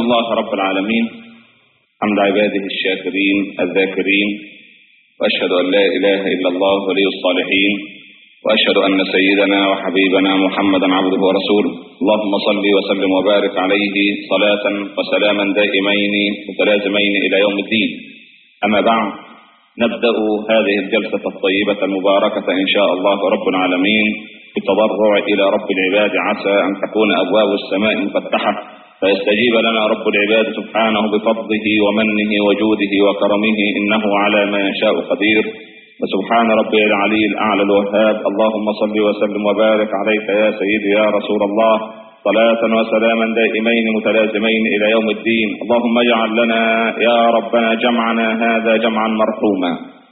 الله رب العالمين حمد عباده الشاكرين الذاكرين وأشهد أن لا إله إلا الله ولي الصالحين وأشهد أن سيدنا وحبيبنا محمدا عبده ورسوله اللهم صل وسلم وبارك عليه صلاة وسلاما دائمين متلازمين إلى يوم الدين أما بعد نبدأ هذه الجلسة الطيبة المباركة إن شاء الله رب العالمين بالتضرع إلى رب العباد عسى أن تكون أبواب السماء مفتحة فيستجيب لنا رب العباد سبحانه بفضله ومنه وجوده وكرمه إنه على ما يشاء قدير وسبحان ربي العلي الأعلى الوهاب اللهم صل وسلم وبارك عليك يا سيدي يا رسول الله صلاة وسلاما دائمين متلازمين إلى يوم الدين اللهم اجعل لنا يا ربنا جمعنا هذا جمعا مرحوما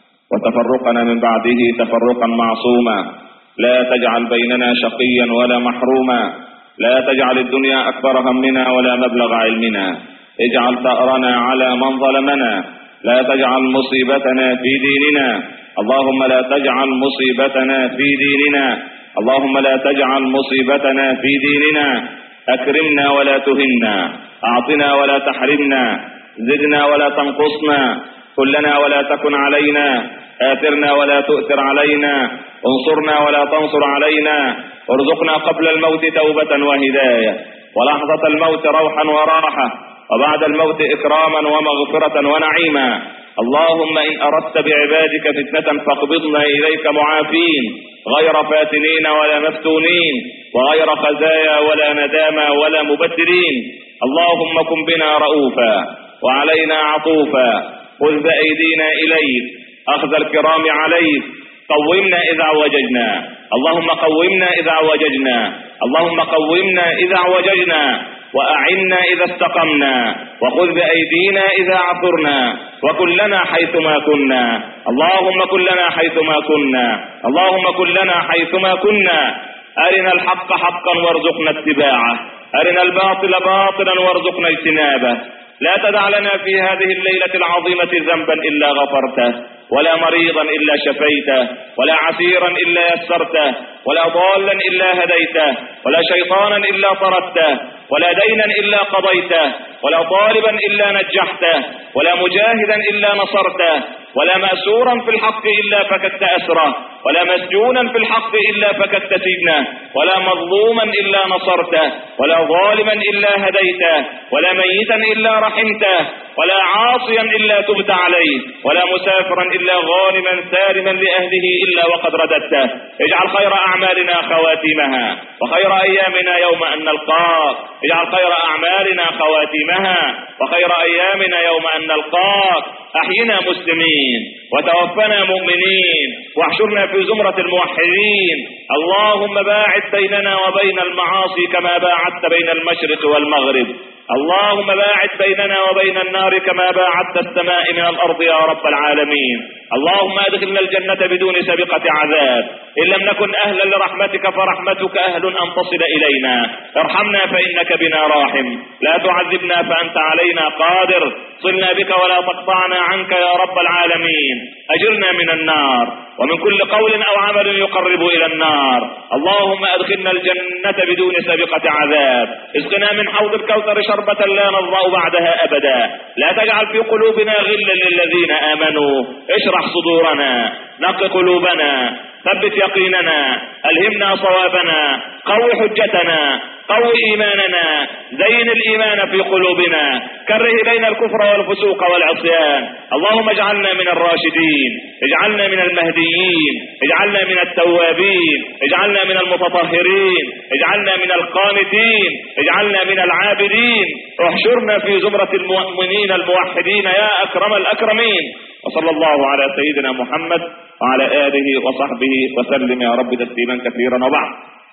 وتفرقنا من بعده تفرقا معصوما لا تجعل بيننا شقيا ولا محروما لا تجعل الدنيا أكبر همنا ولا مبلغ علمنا اجعل ثأرنا على من ظلمنا لا تجعل مصيبتنا في ديننا اللهم لا تجعل مصيبتنا في ديننا اللهم لا تجعل مصيبتنا في ديننا أكرمنا ولا تهنا أعطنا ولا تحرمنا زدنا ولا تنقصنا كلنا ولا تكن علينا آثرنا ولا تؤثر علينا انصرنا ولا تنصر علينا ارزقنا قبل الموت توبة وهداية ولحظة الموت روحا وراحة وبعد الموت إكراما ومغفرة ونعيما اللهم إن أردت بعبادك فتنة فاقبضنا إليك معافين غير فاتنين ولا مفتونين وغير خزايا ولا ندامى ولا مبدلين اللهم كن بنا رؤوفا وعلينا عطوفا خذ بأيدينا إليك أخذ الكرام عليك قومنا إذا عوججنا اللهم قومنا إذا عوججنا اللهم قومنا إذا عوججنا وأعنا إذا استقمنا وخذ بأيدينا إذا عثرنا وكلنا حيثما كنا اللهم كلنا حيثما كنا اللهم كلنا حيثما كنا أرنا الحق حقا وارزقنا اتباعه أرنا الباطل باطلا وارزقنا اجتنابه لا تدع لنا في هذه الليلة العظيمة ذنبا إلا غفرته ولا مريضا إلا شفيته ولا عسيرا إلا يسرته ولا ضالا إلا هديته ولا شيطانا إلا طردته ولا دينا إلا قضيته ولا طالبا إلا نجحته ولا مجاهدا إلا نصرته ولا مأسورا في الحق إلا فكدت أسره ولا مسجونا في الحق إلا فكدت سجنه ولا مظلوما إلا نصرته ولا ظالما إلا هديته ولا ميتا إلا رحمته ولا عاصيا إلا تبت عليه ولا مسافرا إلا غانما سالما لأهله إلا وقد رددته اجعل خير أعمالنا خواتيمها وخير أيامنا يوم أن نلقاك اجعل خير أعمالنا خواتيمها وخير أيامنا يوم أن نلقاك أحينا مسلمين وتوفنا مؤمنين واحشرنا في زمرة الموحدين اللهم باعد بيننا وبين المعاصي كما باعدت بين المشرق والمغرب اللهم باعد بيننا وبين النار كما باعدت السماء من الأرض يا رب العالمين اللهم ادخلنا الجنة بدون سابقة عذاب إن لم نكن أهلا لرحمتك فرحمتك أهل أن تصل إلينا ارحمنا فإنك بنا راحم لا تعذبنا فأنت علينا قادر صلنا بك ولا تقطعنا عنك يا رب العالمين أجرنا من النار ومن كل قول أو عمل يقرب إلى النار اللهم أدخلنا الجنة بدون سابقة عذاب اسقنا من حوض الكوثر شربة لا نظمأ بعدها أبدا لا تجعل في قلوبنا غلا للذين آمنوا اشرح صدورنا نق قلوبنا ثبت يقيننا ألهمنا صوابنا قو حجتنا قو إيماننا زين الإيمان في قلوبنا كره إلينا الكفر والفسوق والعصيان اللهم اجعلنا من الراشدين اجعلنا من المهديين اجعلنا من التوابين اجعلنا من المتطهرين اجعلنا من القانتين اجعلنا من العابدين احشرنا في زمرة المؤمنين الموحدين يا أكرم الأكرمين وصلى الله على سيدنا محمد وعلى آله وصحبه وسلم يا رب تسليما كثيرا وبعد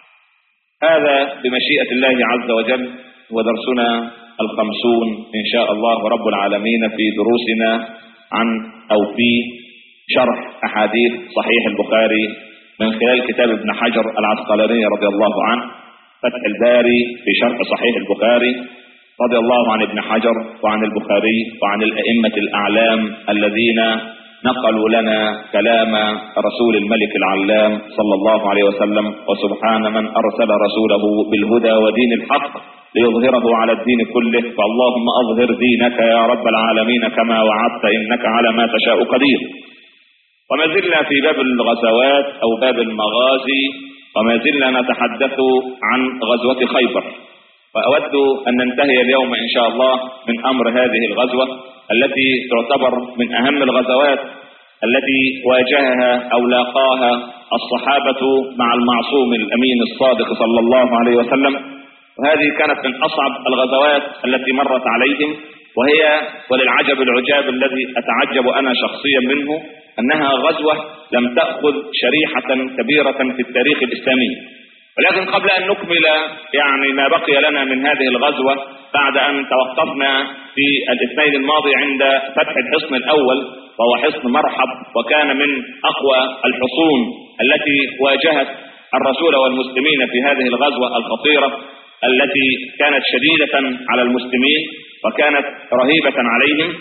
هذا بمشيئة الله عز وجل هو درسنا الخمسون إن شاء الله رب العالمين في دروسنا عن أو في شرح أحاديث صحيح البخاري من خلال كتاب ابن حجر العسقلاني رضي الله عنه فتح الباري في شرح صحيح البخاري رضي الله عن ابن حجر وعن البخاري وعن الأئمة الأعلام الذين نقلوا لنا كلام رسول الملك العلام صلى الله عليه وسلم وسبحان من أرسل رسوله بالهدى ودين الحق ليظهره على الدين كله فاللهم أظهر دينك يا رب العالمين كما وعدت إنك على ما تشاء قدير وما زلنا في باب الغزوات أو باب المغازي وما زلنا نتحدث عن غزوة خيبر وأود أن ننتهي اليوم إن شاء الله من أمر هذه الغزوة التي تعتبر من أهم الغزوات التي واجهها أو لاقاها الصحابة مع المعصوم الأمين الصادق صلى الله عليه وسلم وهذه كانت من أصعب الغزوات التي مرت عليهم وهي وللعجب العجاب الذي أتعجب أنا شخصيا منه أنها غزوة لم تأخذ شريحة كبيرة في التاريخ الإسلامي ولكن قبل أن نكمل يعني ما بقي لنا من هذه الغزوة بعد أن توقفنا في الاثنين الماضي عند فتح الحصن الأول وهو حصن مرحب وكان من أقوى الحصون التي واجهت الرسول والمسلمين في هذه الغزوة الخطيرة التي كانت شديدة على المسلمين وكانت رهيبة عليهم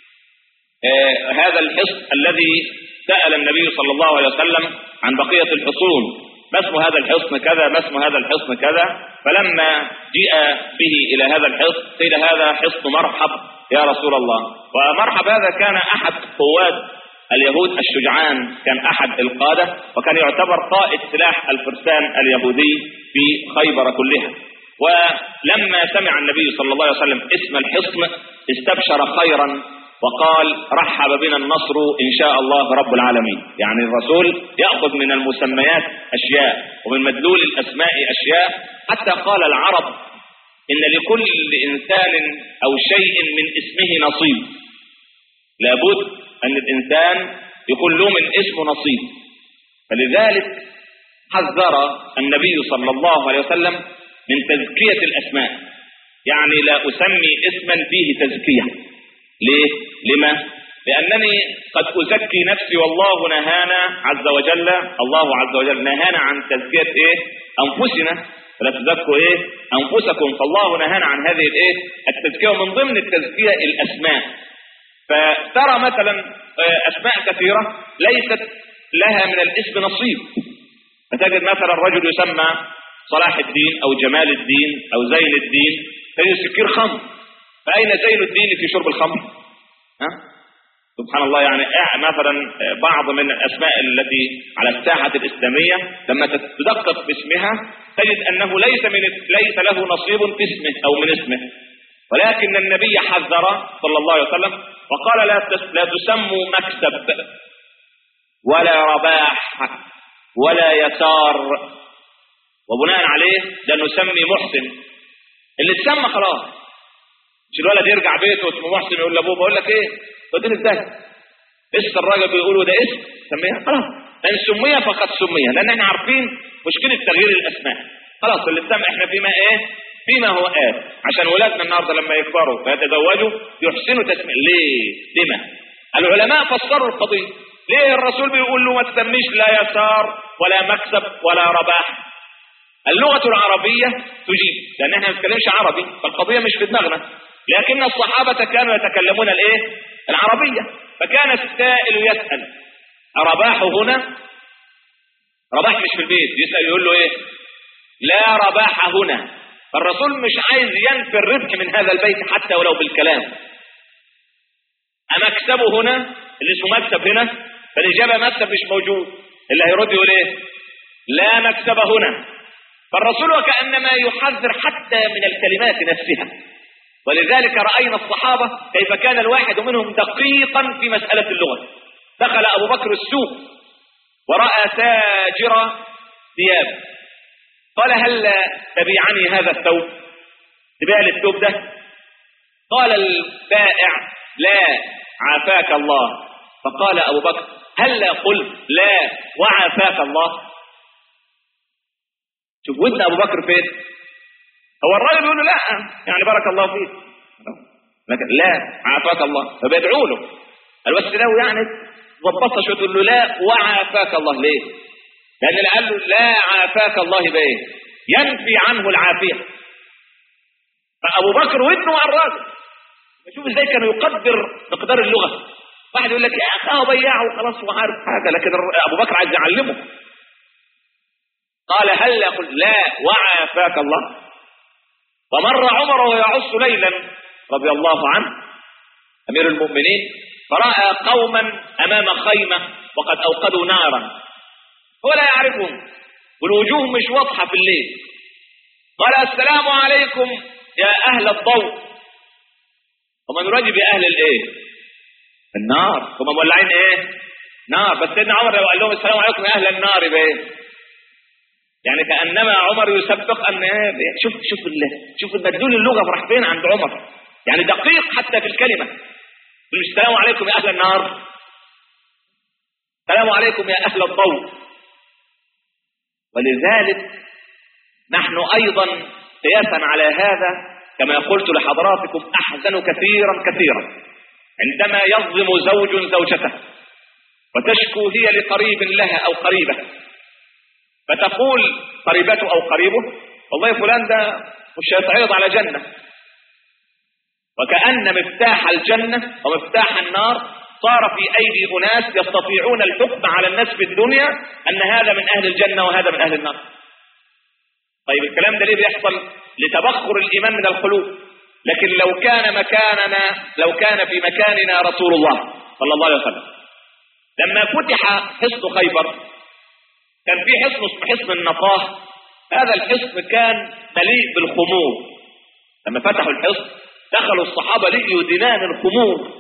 آه هذا الحصن الذي سأل النبي صلى الله عليه وسلم عن بقية الحصون ما اسم هذا الحصن كذا ما اسم هذا الحصن كذا فلما جيء به إلى هذا الحصن قيل هذا حصن مرحب يا رسول الله ومرحب هذا كان أحد قوات اليهود الشجعان كان أحد القادة وكان يعتبر قائد سلاح الفرسان اليهودي في خيبر كلها ولما سمع النبي صلى الله عليه وسلم اسم الحصن استبشر خيرا وقال رحب بنا النصر إن شاء الله رب العالمين يعني الرسول يأخذ من المسميات أشياء ومن مدلول الأسماء أشياء حتى قال العرب إن لكل إنسان أو شيء من اسمه نصيب لابد أن الإنسان يكون له من اسمه نصيب فلذلك حذر النبي صلى الله عليه وسلم من تزكية الأسماء يعني لا أسمي اسما فيه تزكية ليه؟ لما؟ لأنني قد أزكي نفسي والله نهانا عز وجل الله عز وجل نهانا عن تزكية إيه؟ أنفسنا ولا تزكوا إيه؟ أنفسكم فالله نهانا عن هذه الإيه؟ التزكية ومن ضمن التزكية الأسماء فترى مثلا أسماء كثيرة ليست لها من الاسم نصيب فتجد مثلا رجل يسمى صلاح الدين أو جمال الدين أو زين الدين تجد سكير خمر فأين زين الدين في شرب الخمر ها؟ سبحان الله يعني مثلا بعض من الأسماء التي على الساحة الإسلامية لما تدقق باسمها تجد أنه ليس من ليس له نصيب في اسمه أو من اسمه ولكن النبي حذر صلى الله عليه وسلم وقال لا لا تسموا مكسب ولا رباح ولا يسار وبناء عليه ده نسمي محسن اللي اتسمى خلاص مش الولد يرجع بيته اسمه محسن يقول لابوه بقول لك ايه وديني ازاي لسه الراجل بيقولوا ده اسم سميها خلاص لان سمي فقد سمي لان احنا عارفين مشكله تغيير الاسماء خلاص اللي اتسمى احنا فيما ايه فيما هو آت عشان ولادنا النهارده لما يكبروا فيتزوجوا يحسنوا تسمية ليه؟ لما؟ العلماء فسروا القضية ليه الرسول بيقول له ما تسميش لا يسار ولا مكسب ولا رباح اللغة العربية تجيب لأن احنا ما بنتكلمش عربي فالقضية مش في دماغنا لكن الصحابة كانوا يتكلمون الايه؟ العربية فكان السائل يسأل أرباح هنا؟ رباح مش في البيت يسأل يقول له ايه؟ لا رباح هنا فالرسول مش عايز ينفي الربح من هذا البيت حتى ولو بالكلام أمكسبه هنا اللي اسمه مكسب هنا فالإجابة مكسب مش موجود اللي هيرد يقول ايه لا مكسب هنا فالرسول وكأنما يحذر حتى من الكلمات نفسها ولذلك رأينا الصحابة كيف كان الواحد منهم دقيقا في مسألة اللغة دخل أبو بكر السوق ورأى تاجر ثياب قال هل تبيعني هذا الثوب تبيع لي الثوب ده قال البائع لا عافاك الله فقال أبو بكر هل قلت لا وعافاك الله شوف ودن أبو بكر فين هو الراجل يقول له لا يعني بارك الله فيك لكن لا عافاك الله فبيدعوا له قال بس لو يعني ظبطها شويه تقول له لا وعافاك الله ليه؟ لأن اللي قال له لا عافاك الله يبقى ايه؟ ينفي عنه العافية فأبو بكر ودنه مع الراجل شوف ازاي كان يقدر مقدار اللغة واحد يقول لك يا أخي هو بياع وخلاص وعارف حاجة لكن أبو بكر عايز يعلمه قال هل يقول لا وعافاك الله ومر عمر ويعص ليلا رضي الله عنه أمير المؤمنين فرأى قوما أمام خيمة وقد أوقدوا نارا هو لا يعرفهم والوجوه مش واضحة في الليل قال السلام عليكم يا أهل الضوء ومن رجب أهل الإيه النار هم مولعين إيه نار بس سيدنا عمر لو قال لهم السلام عليكم يا أهل النار بإيه يعني كأنما عمر يسبق أن إيه شوف شوف الله شوف المدلول اللغة راح فين عند عمر يعني دقيق حتى في الكلمة السلام عليكم يا أهل النار السلام عليكم يا أهل الضوء ولذلك نحن أيضا قياسا على هذا كما قلت لحضراتكم أحزن كثيرا كثيرا عندما يظلم زوج زوجته وتشكو هي لقريب لها أو قريبة فتقول قريبته أو قريبه والله فلان ده مش هيتعرض على جنة وكأن مفتاح الجنة ومفتاح النار صار في أيدي أناس يستطيعون الحكم على الناس في الدنيا أن هذا من أهل الجنة وهذا من أهل النار طيب الكلام ده ليه بيحصل لتبخر الإيمان من القلوب لكن لو كان مكاننا لو كان في مكاننا رسول الله صلى الله عليه وسلم لما فتح حصن خيبر كان في حصن اسمه حصن النطاه هذا الحصن كان مليء بالخمور لما فتحوا الحصن دخلوا الصحابة لقيوا دنان الخمور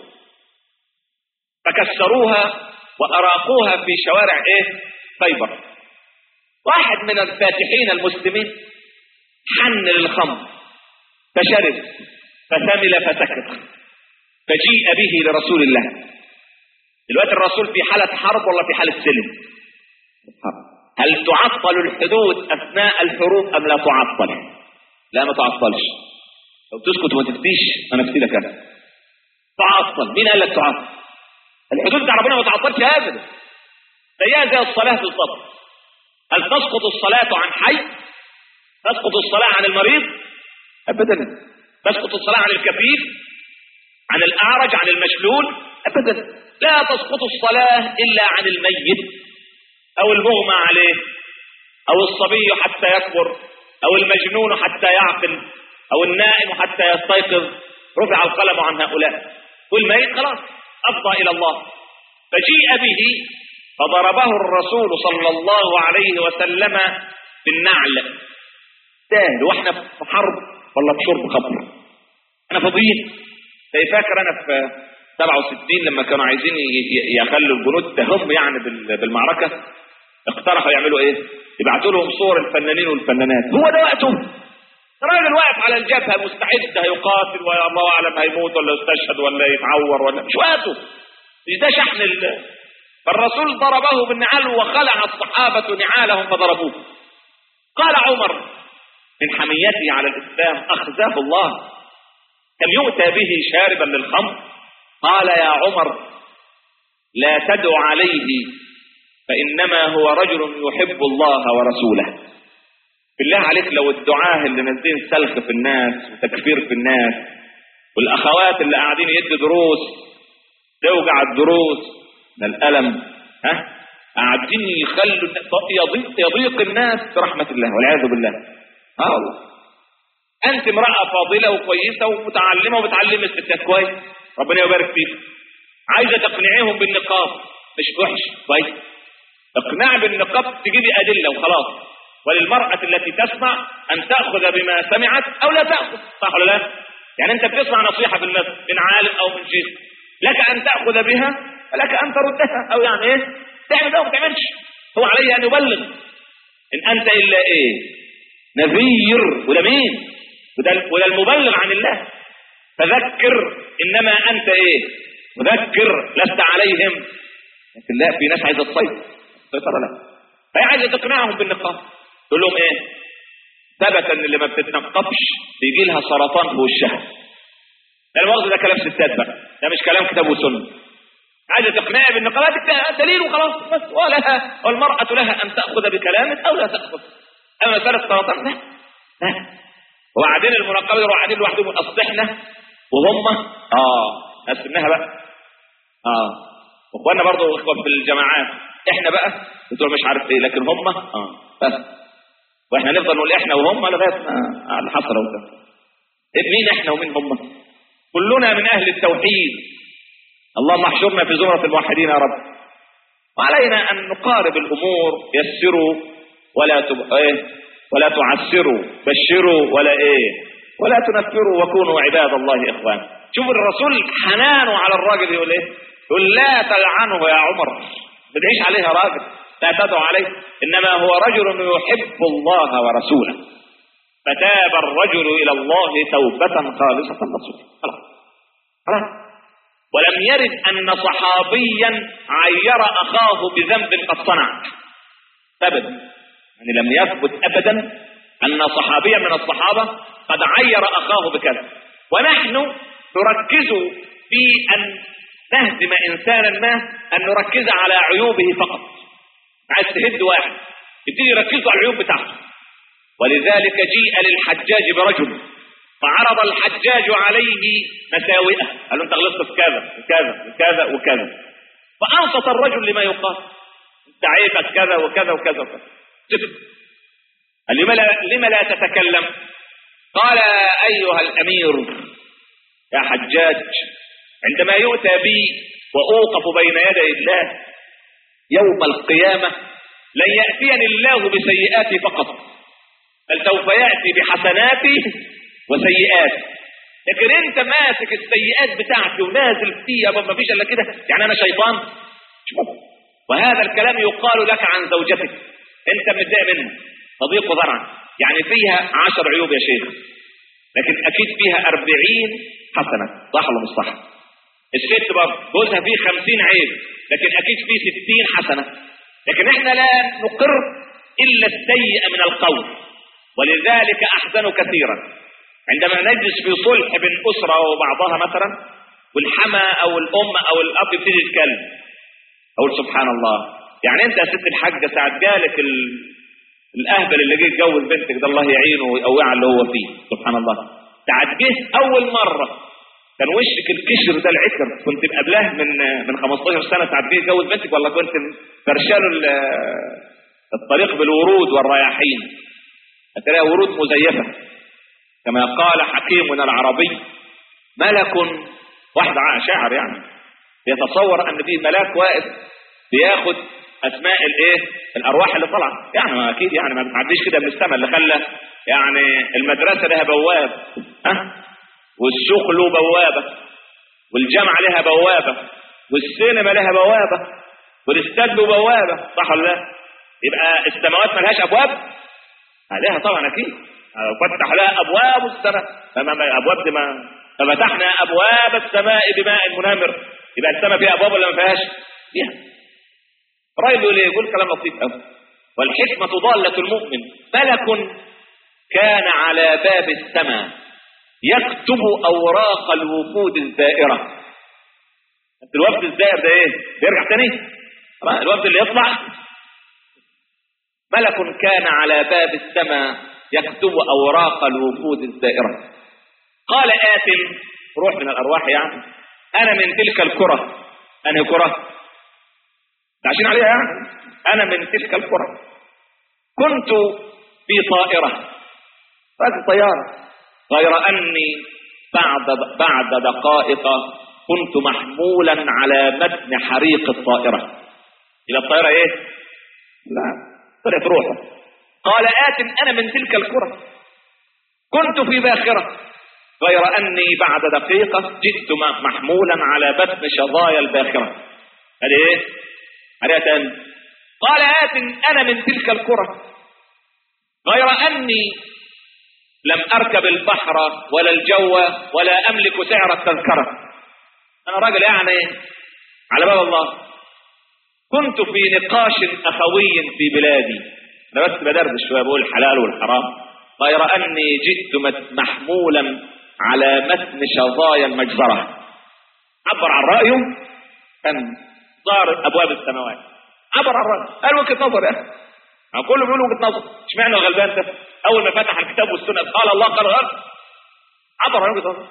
فكسروها وأراقوها في شوارع إيه خيبر واحد من الفاتحين المسلمين حن للخمر فشرب فثمل فسكت فجيء به لرسول الله دلوقتي الرسول في حالة حرب ولا في حالة سلم هل تعطل الحدود أثناء الحروب أم لا تعطل لا ما تعطلش لو تسكت وما تفتيش أنا افتي لك أنا تعطل مين قال لك تعطل الحدود بتاع ربنا ما تعطلش أبدا زيها زي الصلاة بالظبط هل تسقط الصلاة عن حي تسقط الصلاة عن المريض أبدا تسقط الصلاة عن الكفيف عن الأعرج عن المشلول أبدا لا تسقط الصلاة إلا عن الميت أو المغمى عليه أو الصبي حتى يكبر أو المجنون حتى يعقل أو النائم حتى يستيقظ رفع القلم عن هؤلاء والميت خلاص أفضى إلى الله فجيء به فضربه الرسول صلى الله عليه وسلم بالنعل تاهل واحنا في حرب ولا في شرب خمر انا فاضيين زي فاكر انا في 67 لما كانوا عايزين يخلوا الجنود تهم يعني بالمعركه اقترحوا يعملوا ايه يبعتوا لهم صور الفنانين والفنانات هو ده وقته راجل واقف على الجبهه مستعد هيقاتل ويا الله اعلم هيموت ولا يستشهد ولا يتعور ولا مش وقته مش ده شحن ال... فالرسول ضربه بالنعال وخلع الصحابة نعالهم فضربوه قال عمر من حميته على الإسلام أخزاه الله كم يؤتى به شاربا للخمر قال يا عمر لا تدع عليه فإنما هو رجل يحب الله ورسوله بالله عليك لو الدعاه اللي نازلين سلخ في الناس وتكفير في الناس والأخوات اللي قاعدين يدوا دروس توجع الدروس من الألم ها قاعدين يخلوا يضيق, يضيق الناس برحمة الله والعياذ بالله اه والله أنت امرأة فاضلة وكويسة ومتعلمة وبتعلم الستات كويس ربنا يبارك فيك عايزة تقنعيهم بالنقاب مش وحش كويس اقناع بالنقاب تجيبي أدلة وخلاص وللمرأة التي تسمع أن تأخذ بما سمعت أو لا تأخذ صح ولا لا؟ يعني أنت بتسمع نصيحة في المسجد من عالم أو من شيخ لك أن تأخذ بها ولك أن تردها أو يعني إيه تعمل ده وما تعملش هو عليه أن يبلغ إن أنت إلا إيه نذير وده مين وده, وده المبلغ عن الله فذكر إنما أنت إيه مذكر لست عليهم لكن لا في ناس عايزة تصيد سيطرة لا فهي عايزة تقنعهم بالنقاب تقول لهم إيه ثبت ان اللي ما بتتنقبش بيجي لها سرطان في وشها ده المؤاخذه ده كلام ستات بقى ده مش كلام كتاب وسنه عايزه تقنعي بالنقابات دليل وخلاص بس ولها والمراه لها ان تاخذ بكلامك او لا تاخذ اما مساله السرطان لا لا وبعدين المنقبين يروحوا قاعدين لوحدهم اصل احنا وهم اه ناس منها بقى اه واخواننا برضه اخوه في الجماعات احنا بقى بتوع مش عارف ايه لكن هم اه بس واحنا نفضل نقول احنا وهم لغايه ما اللي حصل اهو مين احنا ومين هم كلنا من اهل التوحيد اللهم احشرنا في زمرة الموحدين يا رب وعلينا ان نقارب الامور يسروا ولا تب... ايه ولا تعسروا بشروا ولا ايه ولا تنفروا وكونوا عباد الله اخوان شوف الرسول حنانه على الراجل يقول ايه يقول لا تلعنه يا عمر ما تدعيش عليه يا راجل لا تدعو عليه انما هو رجل يحب الله ورسوله فتاب الرجل الى الله توبه خالصه نصوحا خلاص خلاص ولم يرد ان صحابيا عير اخاه بذنب قد صنع ابدا يعني لم يثبت ابدا ان صحابيا من الصحابه قد عير اخاه بكذا ونحن نركز في ان نهزم انسانا ما ان نركز على عيوبه فقط عايز تهد واحد يبتدي يركزوا على العيوب بتاعته ولذلك جيء للحجاج برجل فعرض الحجاج عليه مساوئه قال له انت غلطت في كذا وكذا وكذا وكذا فانصت الرجل لما يقال انت عيبك كذا وكذا وكذا وكذا سكت قال لما لا, لما لا تتكلم قال ايها الامير يا حجاج عندما يؤتى بي واوقف بين يدي الله يوم القيامه لن ياتيني الله بسيئاتي فقط بل سوف ياتي بحسناتي وسيئاتي لكن انت ماسك السيئات بتاعتي ونازل فيها ما فيش الا كده يعني انا شيطان شوف وهذا الكلام يقال لك عن زوجتك انت متضايق منها تضيق ذرعا يعني فيها عشر عيوب يا شيخ لكن اكيد فيها أربعين حسنه صح ولا مش صح الست برضه جوزها فيه خمسين عيب لكن اكيد فيه ستين حسنه لكن احنا لا نقر الا السيء من القول ولذلك احزن كثيرا عندما نجلس في صلح بين اسره وبعضها مثلا والحما او الام او الاب يبتدي يتكلم اقول سبحان الله يعني انت يا ست الحاجه ساعه جالك ال... الاهبل اللي جه يتجوز بنتك ده الله يعينه ويقويه على اللي هو فيه سبحان الله ساعه جه اول مره كان وشك الكشر ده العكر كنت قبلها من من 15 سنه ساعه جه يتجوز بنتك ولا كنت فرشاله الطريق بالورود والرياحين هتلاقي ورود مزيفه كما قال حكيمنا العربي ملك واحد شاعر يعني يتصور ان في ملاك واقف بياخد اسماء الايه الارواح اللي طلعت يعني ما اكيد يعني ما بتعديش كده من السماء اللي خلى يعني المدرسه لها بواب ها أه؟ والسوق له بوابه والجامعه لها بوابه والسينما لها بوابه والاستاد له بوابه صح ولا لا؟ يبقى السماوات ملهاش ابواب؟ عليها طبعا اكيد فتح لها ابواب السماء ابواب دي ما ففتحنا ابواب السماء بماء منهمر يبقى السماء فيها ابواب ولا ما فيهاش؟ فيها راجل يقول يقول كلام لطيف قوي والحكمة ضالة المؤمن ملك كان على باب السماء يكتب أوراق الوفود الزائرة الوفد الزائر ده ايه؟ بيرجع تاني؟ الوفد اللي يطلع ملك كان على باب السماء يكتب أوراق الوفود الزائرة قال آت روح من الأرواح يعني أنا من تلك الكرة أنا كرة عايشين عليها يعني أنا من تلك الكرة كنت في طائرة راكب طيارة غير أني بعد بعد دقائق كنت محمولا على متن حريق الطائرة إلى الطائرة إيه؟ لا طلعت روحه قال آت أنا من تلك الكرة كنت في باخرة غير أني بعد دقيقة جئت محمولا على بطن شظايا الباخرة هذه إيه؟ عليها تاني قال آت أنا من تلك الكرة غير أني لم أركب البحر ولا الجو ولا أملك سعر التذكرة أنا راجل يعني على باب الله كنت في نقاش أخوي في بلادي أنا بس بدردش شوية بقول الحلال والحرام غير أني جئت محمولا على متن شظايا المجزرة عبر عن رأيه كان صار أبواب السماوات عبر عن رأيه قال وجهة نظر يا أخي كله بيقول وجهة نظر اشمعنى غلبان ده أول ما فتح الكتاب والسنة قال الله قال غلط عبر عن وجهة نظر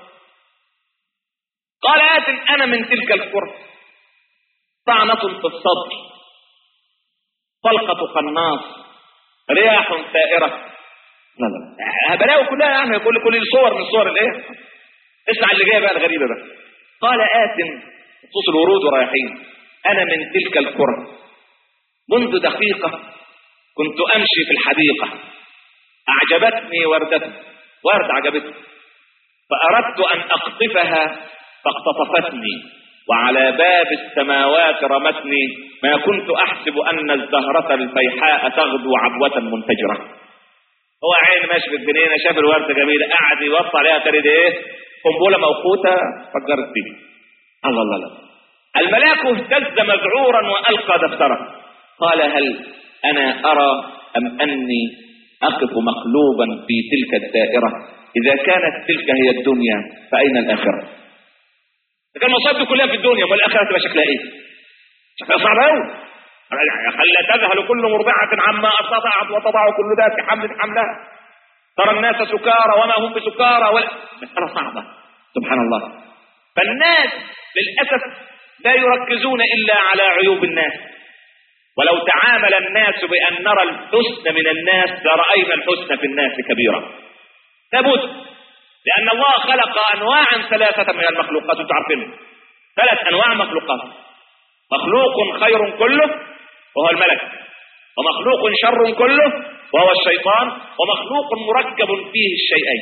قال آت أنا من تلك الكرة طعنة في الصدر طلقة قناص رياح ثائرة لا لا بلاوي كلها يعني كل كل صور من صور الايه اسمع اللي جايه بقى الغريبه بقى قال آت خصوص الورود ورايحين انا من تلك القرى منذ دقيقه كنت امشي في الحديقه اعجبتني وردة ورد عجبتني فاردت ان اقطفها فاقتطفتني وعلى باب السماوات رمتني ما كنت احسب ان الزهرة الفيحاء تغدو عبوة منفجرة هو عين ماشي في الجنينة شاف الوردة جميلة قعد يوصى عليها تريد ايه قنبلة موقوتة فجرت فيه الله الله الله الملاك اهتز مذعورا والقى دفتره قال هل انا ارى ام اني اقف مقلوبا في تلك الدائرة اذا كانت تلك هي الدنيا فاين الاخرة كان المصائب دي كلها في الدنيا امال الاخره تبقى شكلها ايه؟ شكلها صعب قوي خلى تذهل كل مرضعة عما أرضعت وتضع كل ذات حمل حملها ترى الناس سكارى وما هم بسكارى ولا مسألة صعبة سبحان الله فالناس للأسف لا يركزون إلا على عيوب الناس ولو تعامل الناس بأن نرى الحسن من الناس لرأينا الحسن في الناس كبيرا لابد لأن الله خلق أنواعا ثلاثة من المخلوقات انتم عارفين ثلاث أنواع مخلوقات مخلوق خير كله وهو الملك ومخلوق شر كله وهو الشيطان ومخلوق مركب فيه الشيئين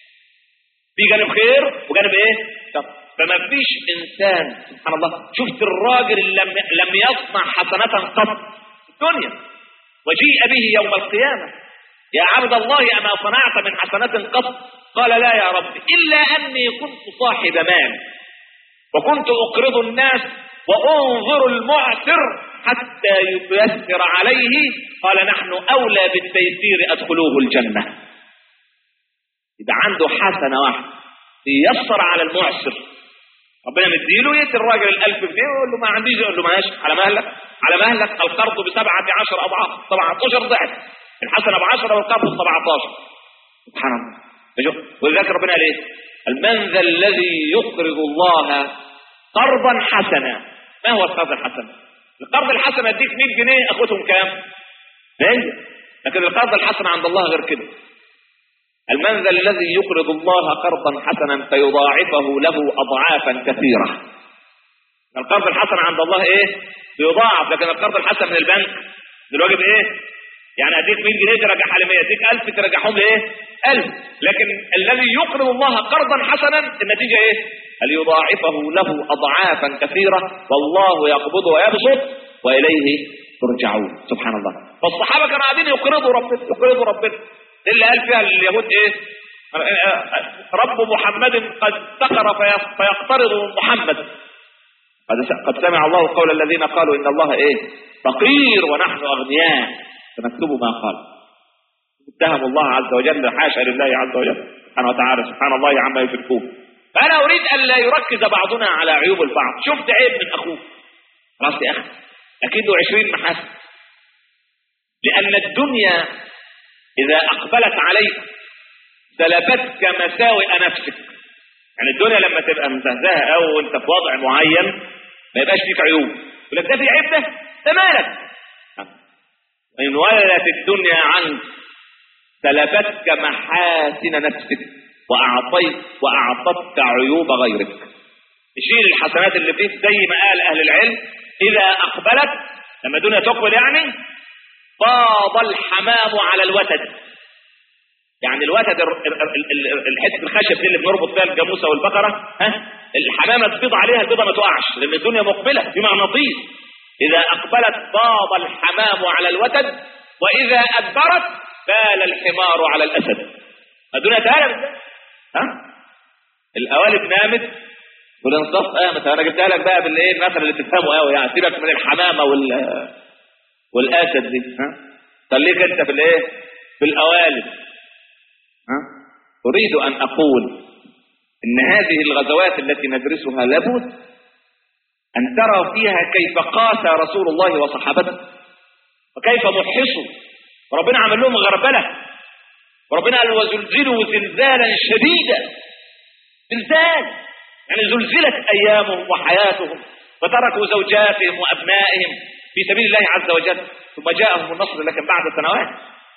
في جانب خير وجانب ايه شر فما فيش انسان سبحان الله شفت الراجل اللي لم لم يصنع حسنة قط في الدنيا وجيء به يوم القيامة يا عبد الله أما صنعت من حسنة قط قال لا يا رب إلا أني كنت صاحب مال وكنت أقرض الناس وأنظر المعسر حتى ييسر عليه قال نحن أولى بالتيسير أدخلوه الجنة إذا عنده حسنة واحدة ييسر على المعسر ربنا مديله يدي الراجل الألف جنيه ويقول له ما عنديش يقول له ماشي على مهلك على مهلك القرض بسبعة عشر أضعاف 17 ضعف الحسنة بعشرة والقرض ب 17 سبحان الله ولذلك ربنا قال ايه؟ من ذا الذي يقرض الله قرضا حسنا ما هو القرض الحسن؟ القرض الحسن اديك 100 جنيه اخدهم كام؟ 100 لكن القرض الحسن عند الله غير كده المن ذا الذي يقرض الله قرضا حسنا فيضاعفه له اضعافا كثيره القرض الحسن عند الله ايه؟ بيضاعف لكن القرض الحسن من البنك بالواجب ايه؟ يعني اديك 100 جنيه ترجعها ل 100 اديك 1000 ترجعهم لايه 1000 لكن الذي يقرض الله قرضا حسنا النتيجه ايه هل يضاعفه له اضعافا كثيره والله يقبض ويبسط واليه ترجعون سبحان الله فالصحابه كانوا قاعدين يقرضوا ربنا يقرضوا ربنا اللي قال فيها اليهود ايه رب محمد قد سقر فيقترض محمد قد سمع الله قول الذين قالوا ان الله ايه فقير ونحن اغنياء فنكتب ما قال اتهم الله عز وجل حاشا لله عز وجل سبحانه وتعالى سبحان الله عما يشركون فانا اريد ان لا يركز بعضنا على عيوب البعض شفت عيب من اخوك خلاص يا اخي اكيد له 20 محاسن لان الدنيا اذا اقبلت عليك سلبتك مساوئ نفسك يعني الدنيا لما تبقى مزهزهه او وانت في وضع معين ما يبقاش فيك عيوب يقول لك ده في عيب ده ده مالك إن ولت الدنيا عنك سلبتك محاسن نفسك وأعطيت وأعطتك عيوب غيرك شيل الحسنات اللي فيك زي ما قال أهل العلم إذا أقبلت لما الدنيا تقبل يعني فاض الحمام على الوتد يعني الوتد الحته الخشب دي اللي بنربط فيها الجاموسه والبقره ها الحمامه تفيض عليها البيضه ما تقعش لان الدنيا مقبله في مغناطيس إذا أقبلت فاض الحمام على الوتد وإذا أدبرت بال الحمار على الأسد الدنيا تهالب ها القوالب نامت والانصاف قامت انا جبتها لك بقى بالايه المثل اللي تفهمه قوي يعني سيبك من الحمامه وال والاسد دي ها خليك انت في الايه في القوالب ها اريد ان اقول ان هذه الغزوات التي ندرسها لابد أن ترى فيها كيف قاسى رسول الله وصحابته وكيف محصوا وربنا عمل لهم غربلة وربنا قال وزلزلوا زلزالا شديدا زلزال يعني زلزلت أيامهم وحياتهم وتركوا زوجاتهم وأبنائهم في سبيل الله عز وجل ثم جاءهم النصر لكن بعد سنوات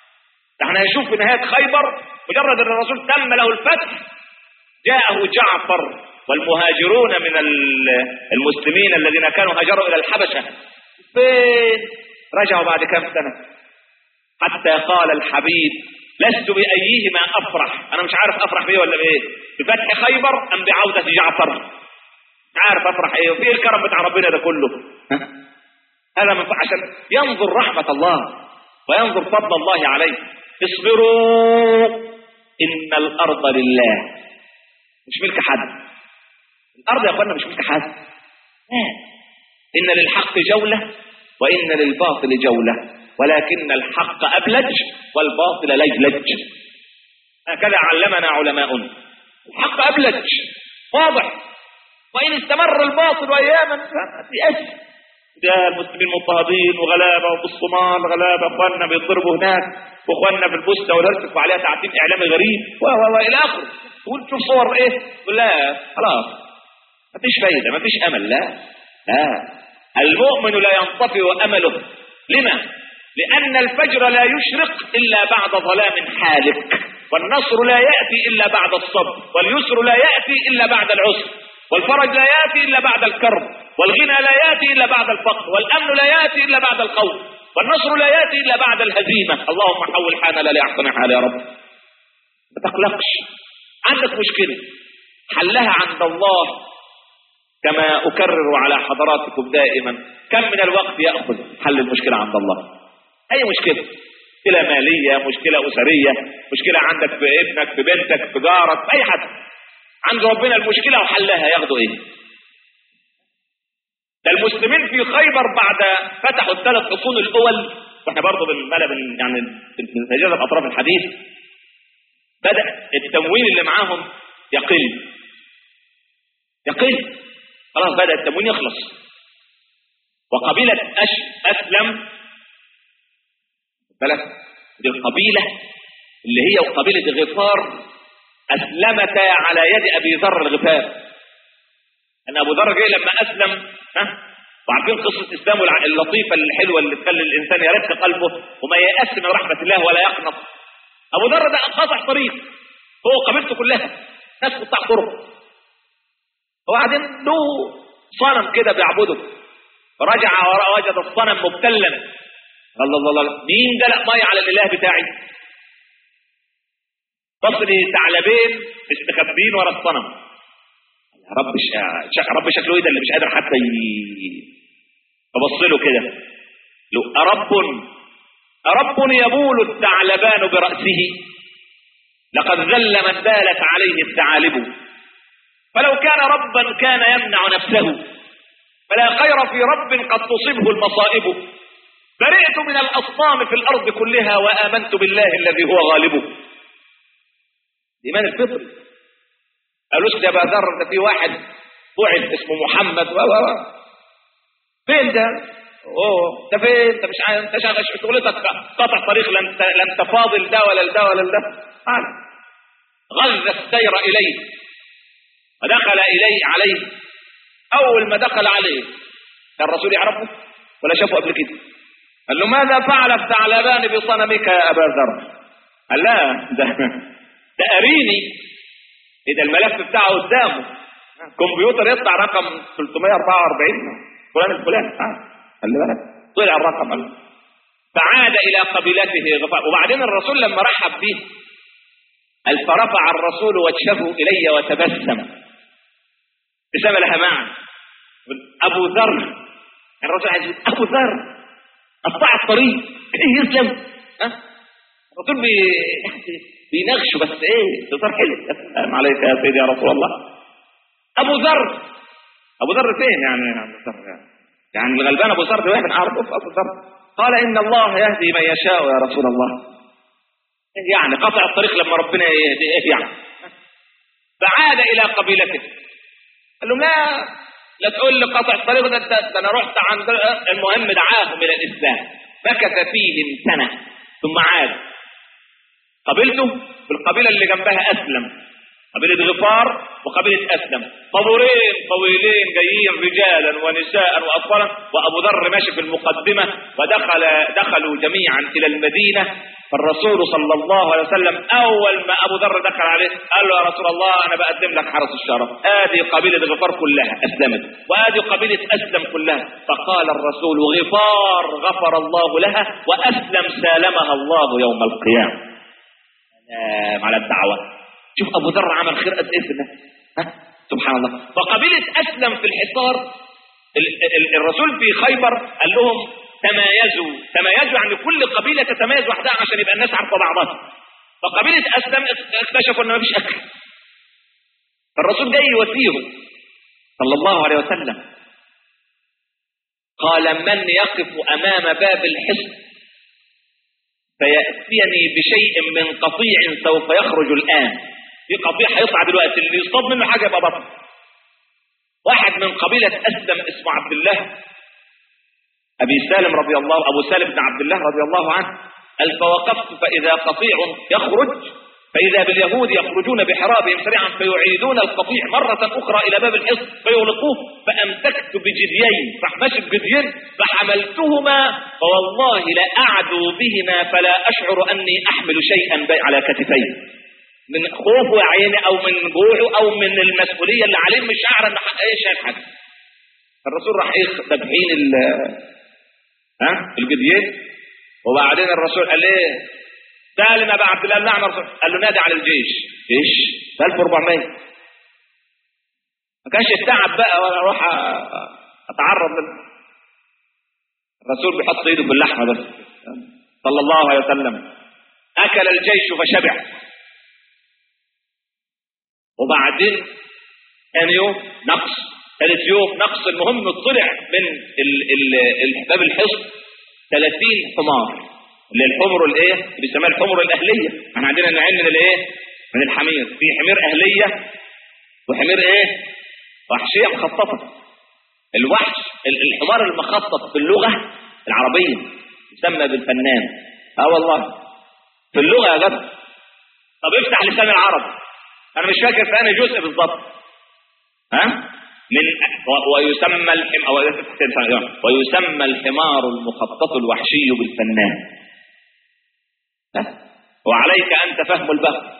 ده احنا هنشوف في نهاية خيبر مجرد ان الرسول تم له الفتح جاءه جعفر والمهاجرون من ال- المسلمين الذين كانوا هاجروا الى الحبشة فين رجعوا بعد كم سنة حتى قال الحبيب لست بأيهما أفرح أنا مش عارف أفرح بيه ولا بإيه بفتح خيبر أم بعودة جعفر مش عارف أفرح إيه وفي الكرم بتاع ربنا ده كله ها؟ هذا من عشان ينظر رحمة الله وينظر فضل الله عليه اصبروا إن الأرض لله مش ملك حد الأرض يا أخوانا مش ملك حد لا. إن للحق جولة وإن للباطل جولة ولكن الحق أبلج والباطل لجلج هكذا علمنا علماؤنا الحق أبلج واضح وإن استمر الباطل أياما فيأس ده المسلمين مضطهدين وغلابة وفي الصومال غلابة اخواننا بيضربوا هناك واخواننا في البوسنة والهرسك وعليها تعتيم إعلامي غريب و و والى آخره تقول تشوف صور إيه تقول لا خلاص مفيش فايدة مفيش أمل لا لا المؤمن لا ينطفئ أمله لما؟ لأن الفجر لا يشرق إلا بعد ظلام حالك والنصر لا يأتي إلا بعد الصبر واليسر لا يأتي إلا بعد العسر والفرج لا يأتي إلا بعد الكرب والغنى لا يأتي إلا بعد الفقر والأمن لا يأتي إلا بعد الخوف والنصر لا يأتي إلا بعد الهزيمة اللهم حول حالنا لأحسن حال يا رب ما تقلقش عندك مشكلة حلها عند الله كما أكرر على حضراتكم دائما كم من الوقت يأخذ حل المشكلة عند الله أي مشكلة مشكلة مالية مشكلة أسرية مشكلة عندك في ابنك في بنتك في جارك في أي حد عند ربنا المشكلة وحلها ياخدوا إيه ده المسلمين في خيبر بعد فتحوا الثلاث حصون الأول واحنا برضه بالملا بال- يعني من إجازة أطراف الحديث بدأ التموين اللي معاهم يقل يقل خلاص بدأ التموين يخلص وقبيلة أش أسلم بالك دي القبيلة اللي هي قبيلة غفار أسلمتا على يد أبي ذر الغفار أن أبو ذر جاي لما أسلم ها وعارفين قصة إسلامه الع- اللطيفة الحلوة اللي تخلي الإنسان يرق قلبه وما ييأس من رحمة الله ولا يقنط أبو ذر ده قطع طريق هو قبيلته كلها ناس قطاع طرق وبعدين له صنم كده بيعبده رجع وراء وجد الصنم مبتلا الله الله الله مين دلق ميه على الاله بتاعي بص لي ثعلبين مستخبيين ورا الصنم يا رب ش... ش... رب شكله ايه ده اللي مش قادر حتى ي... فبص له كده له أرب أرب يبول الثعلبان برأسه لقد ذل من بالت عليه الثعالب فلو كان ربا كان يمنع نفسه فلا خير في رب قد تصبه المصائب برئت من الأصنام في الأرض كلها وآمنت بالله الذي هو غالبه الإيمان الفطري قالوش ده بقى ذر ده في واحد بعث اسمه محمد و و و فين ده؟ اوه ده فين؟ انت مش عارف انت شغال شغلتك قطع طريق لا انت لا انت فاضل ده ولا لده ولا لده قال غز السير اليه فدخل اليه عليه اول ما دخل عليه كان الرسول يعرفه ولا شافه قبل كده قال له ماذا فعل الثعلبان بصنمك يا ابا ذر قال لا ده ده اريني ايه ده الملف بتاعه قدامه كمبيوتر يطلع رقم 344 فلان الفلاني آه. خلي بالك طلع الرقم فعاد الى قبيلته غفار وبعدين الرسول لما رحب به قال فرفع الرسول وجهه الي وتبسم ابتسامه لها معنى ابو ذر الرسول عايز يقول ابو ذر قطع الطريق ايه يسلم ها الرسول بي... بينغشه بس ايه بصار حلو السلام عليك يا سيدي يا رسول الله ابو ذر ابو ذر فين يعني يا ابو ذر يعني يعني الغلبان ابو ذر ده واحد اعرف ابو ذر قال ان الله يهدي من يشاء يا رسول الله إيه يعني قطع الطريق لما ربنا يهدي ايه يعني فعاد الى قبيلته قال له لا لا تقول لي قطع الطريق ده, ده, ده انا رحت عند المهم دعاهم الى الاسلام مكث فيهم سنه ثم عاد قبيلته بالقبيله اللي جنبها اسلم قبيله غفار وقبيله اسلم طابورين طويلين جايين رجالا ونساء واطفالا وابو ذر ماشي في المقدمه ودخل دخلوا جميعا الى المدينه فالرسول صلى الله عليه وسلم اول ما ابو ذر دخل عليه قال له يا رسول الله انا بقدم لك حرس الشرف ادي قبيله غفار كلها اسلمت وادي قبيله اسلم كلها فقال الرسول غفار غفر الله لها واسلم سالمها الله يوم القيامه سلام على الدعوه شوف ابو ذر عمل خير قد ايه في الناس ها سبحان الله فقبيله اسلم في الحصار ال- ال- الرسول في خيبر قال لهم تمايزوا تمايزوا يعني كل قبيله تتميز وحدها عشان يبقى الناس عارفه بعضها فقبيله اسلم اكتشفوا ان مفيش اكل فالرسول جاي يواسيهم صلى الله عليه وسلم قال من يقف امام باب الحصن فياتيني بشيء من قطيع سوف يخرج الان في قطيع هيطلع دلوقتي اللي يصطاد منه حاجه يبقى بطل واحد من قبيله اسلم اسمه عبد الله ابي سالم رضي الله ابو سالم بن عبد الله رضي الله عنه قال فوقفت فاذا قطيع يخرج فاذا باليهود يخرجون بحرابهم سريعا فيعيدون القطيع مره اخرى الى باب الحصن فيغلقوه فامسكت بجديين راح ماشي بجديين فحملتهما فوالله لاعدو بهما فلا اشعر اني احمل شيئا بي- على كتفي من خوفه يا عيني او من جوعه او من المسؤوليه اللي عليه مش شعر ان حق- ايه شايل حاجه الرسول راح ايه ذابحين ال ها الجديين وبعدين الرسول قال ايه سالم ابا عبد الله نعم الرسول قال له نادي على الجيش ايش 1400 ما كانش التعب بقى ولا اروح أ- اتعرض لل الرسول بيحط ايده باللحمه بس صلى الله عليه وسلم اكل الجيش فشبع وبعدين ثاني يوم نقص ثالث يوم نقص المهم طلع من ال- ال- ال- باب الحصن 30 حمار اللي الحمر الايه بيسموها الحمر الاهليه احنا عندنا نوعين من الايه من الحمير في حمير اهليه وحمير ايه وحشيه مخططه الوحش ال- الحمار المخطط في اللغه العربيه يسمى بالفنان اه والله في اللغه يا جدع طب افتح لسان العرب انا مش فاكر في انهي جزء بالظبط ها من و- ويسمى الحم... أو- ويسمى الحمار المخطط الوحشي بالفنان ها؟ وعليك انت فهم البغي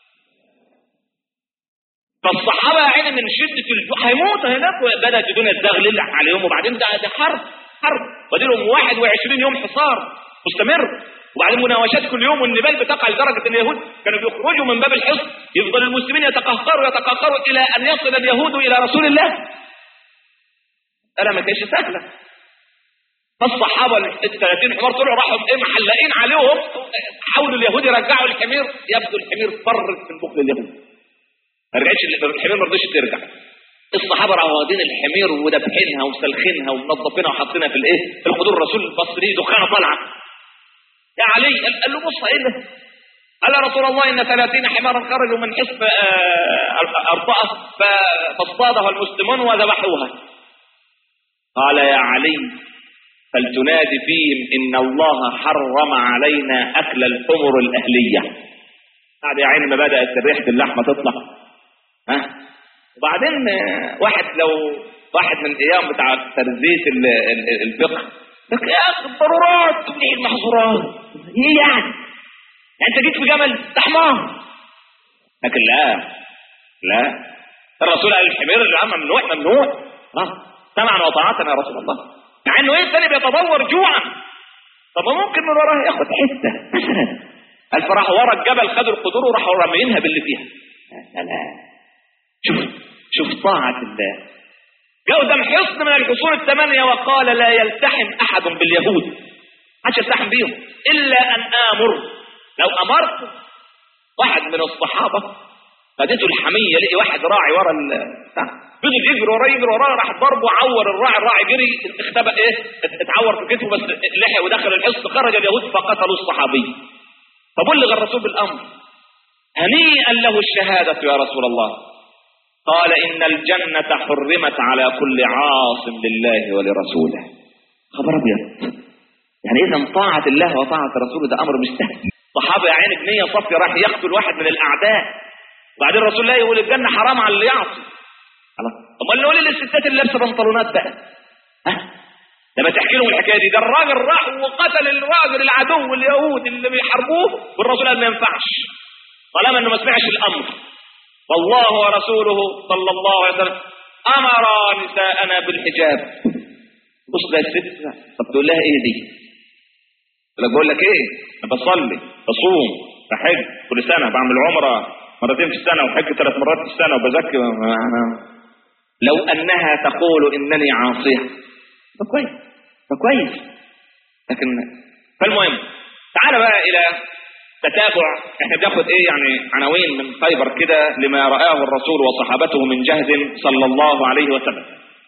فالصحابه يا عيني من شده الجوع هيموتوا هناك بدات الدنيا تزغلل عليهم وبعدين ده ده حرب حرب وديلهم 21 يوم حصار مستمر وبعدين مناوشات كل يوم والنبال بتقع لدرجه ان اليهود كانوا بيخرجوا من باب الحصن يفضل المسلمين يتقهقروا يتقهقروا الى ان يصل اليهود الى رسول الله انا ما كانش سهله فالصحابه ال 30 حمار طلعوا راحوا ايه محلقين عليهم حاولوا اليهود يرجعوا الحمير يبدو الحمير فرت من بخل اليهود ما رجعتش الحمير ما رضيش ترجع الصحابه راحوا واخدين الحمير ودبحينها وسلخينها ومنظفينها وحاطينها في الايه في القدور الرسول البصري دخانه طالعه يا علي قال قال له بص ايه ده قال يا رسول الله ان 30 حمارا خرجوا من حصن آه، ارطاه ف- فاصطادها المسلمون وذبحوها قال يا علي فلتنادي فيهم ان الله حرم علينا اكل الحمر الاهليه بعد يا عيني ما بدات ريحه اللحمه تطلع ها وبعدين آه، واحد لو واحد من ايام بتاع ترزيه ال- ال- الفقه لك يا اخي الضرورات تبني المحظورات ايه يعني انت جيت في جمل ده حمار لكن لا لا الرسول قال الحمير اللي عم ممنوع ممنوع اه سمعا وطاعة يا رسول الله مع انه ايه الثاني بيتدور جوعا طب ما ممكن من وراه ياخد حته مثلا قال فراحوا ورا الجبل خدوا القدور وراحوا راميينها باللي فيها يا سلام شوف شوف طاعة الله جاء قدام حصن من الحصون الثمانية وقال لا يلتحم أحد باليهود محدش يلتحم بيهم إلا أن آمر لو أمرت واحد من الصحابة خدته الحمية لقي واحد راعي ورا ال بتاع. فضل يجري وراه يجري وراه راح ضربه عور الراعي الراعي جري اختبأ ايه اتعور في كتفه بس لحق ودخل الحصن خرج اليهود فقتلوا الصحابي فبلغ الرسول بالأمر هنيئا له الشهادة يا رسول الله قال إن الجنة حرمت على كل عاصم لله ولرسوله خبر أبيض يعني إذا طاعة الله وطاعة رسوله ده أمر مش سهل صحابة يا عيني بنية صافية راح يقتل واحد من الأعداء وبعدين رسول الله يقول الجنة حرام على اللي يعصي خلاص امال نقول للستات اللي لابسه بنطلونات بقى ها لما تحكي لهم الحكايه دي ده الراجل راح وقتل الراجل العدو اليهود اللي بيحاربوه والرسول قال ما ينفعش طالما انه ما سمعش الامر والله ورسوله صلى الله عليه وسلم امر نساءنا بالحجاب بص ده الست طب تقول لها ايه دي؟ تقول لك بقول لك ايه؟ انا بصلي بصوم بحج كل سنه بعمل عمره مرتين في السنه وحج ثلاث مرات في السنه وبزكي أنا- لو انها تقول انني عاصيه ده كويس ده كويس لكن فالمهم تعال بقى الى تتابع احنا بناخد ايه يعني عناوين من خيبر كده لما رآه الرسول وصحابته من جهد صلى الله عليه وسلم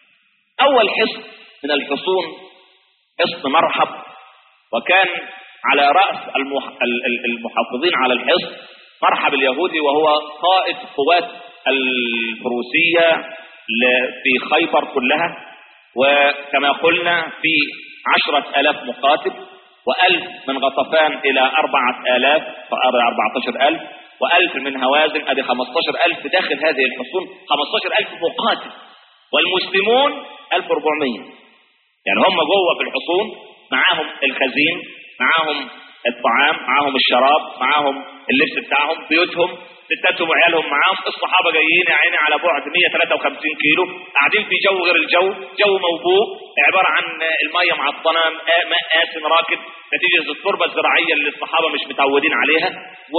اول حصن من الحصون حصن مرحب وكان على رأس المح... ال- ال- المحافظين على الحصن مرحب اليهودي وهو قائد قوات الفروسية ل- في خيبر كلها وكما قلنا في عشرة ألاف مقاتل وألف من غطفان إلى أربعة آلاف أربعة عشر ألف وألف من هوازن أدي خمستاشر ألف داخل هذه الحصون خمستاشر ألف مقاتل والمسلمون ألف وربعمية يعني هم جوه في الحصون معاهم الخزين معاهم الطعام معاهم الشراب معاهم اللبس بتاعهم بيوتهم ستاتهم وعيالهم معاهم الصحابه جايين يا عيني على بعد 153 كيلو قاعدين في جو غير الجو جو موبوء عباره عن الميه معطنه ماء ماء آسن راكد نتيجه التربه الزراعيه اللي الصحابه مش متعودين عليها و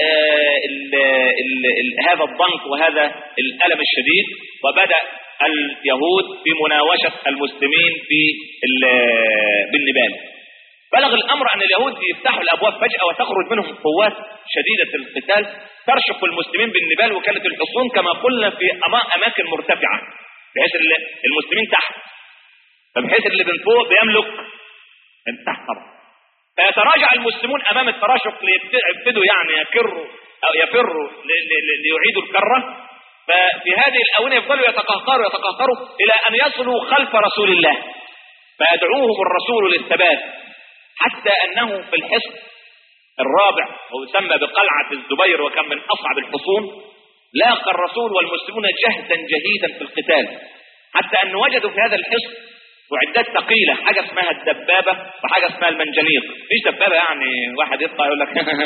ال- ال- ال- هذا الضنك وهذا الالم الشديد وبدا اليهود في مناوشه المسلمين في ال- بالنبال بلغ الامر ان اليهود يفتحوا الابواب فجاه وتخرج منهم قوات شديده القتال ترشق المسلمين بالنبال وكانت الحصون كما قلنا في أما- اماكن مرتفعه بحيث ال- المسلمين تحت فبحيث اللي من فوق بيملك من تحت طبعا فيتراجع المسلمون امام التراشق ليبتدوا يعني يكروا او يفروا ل- ل- ل- ليعيدوا الكره ففي هذه الاونه يفضلوا يتقهقروا يتقهقروا الى ان يصلوا خلف رسول الله فيدعوهم الرسول للثبات حتى انه في الحصن الرابع ويسمى بقلعه الزبير وكان من اصعب الحصون لاقى الرسول والمسلمون جهدا جهيدا في القتال حتى ان وجدوا في هذا الحصن معدات ثقيله حاجه اسمها الدبابه وحاجه اسمها المنجنيق مش دبابه يعني واحد يطلع يقول لك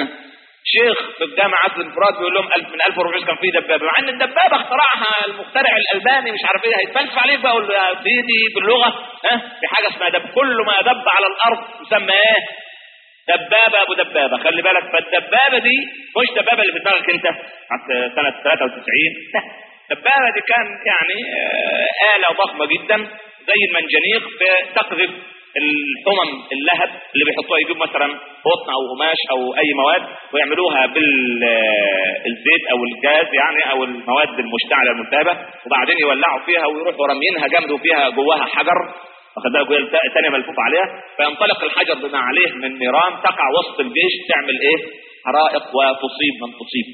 شيخ في الجامعة عبد الانفراد بيقول لهم 1000 من 1400 كان في دبابه مع ان الدبابه اخترعها المخترع الالباني مش عارف ايه هيتفلسف عليك بقى يقول له يا سيدي باللغه ها في حاجه اسمها دب كل ما دب على الارض يسمى ايه؟ دبابه ابو دبابه خلي بالك فالدبابه دي مش دبابه اللي في دماغك انت بتاعت سنه 93 لا الدبابه دي كان يعني آه، آلة ضخمة جدا زي المنجنيق تقذف الحمم اللهب اللي بيحطوها يجيب مثلا قطن او قماش او اي مواد ويعملوها بالزيت او الجاز يعني او المواد المشتعله الملتهبه وبعدين يولعوا فيها ويروحوا رامينها جنب وفيها جواها حجر واخد بالك وهي الثانيه ملفوف عليها فينطلق الحجر بما عليه من نيران تقع وسط الجيش تعمل ايه؟ حرائق وتصيب من تصيب.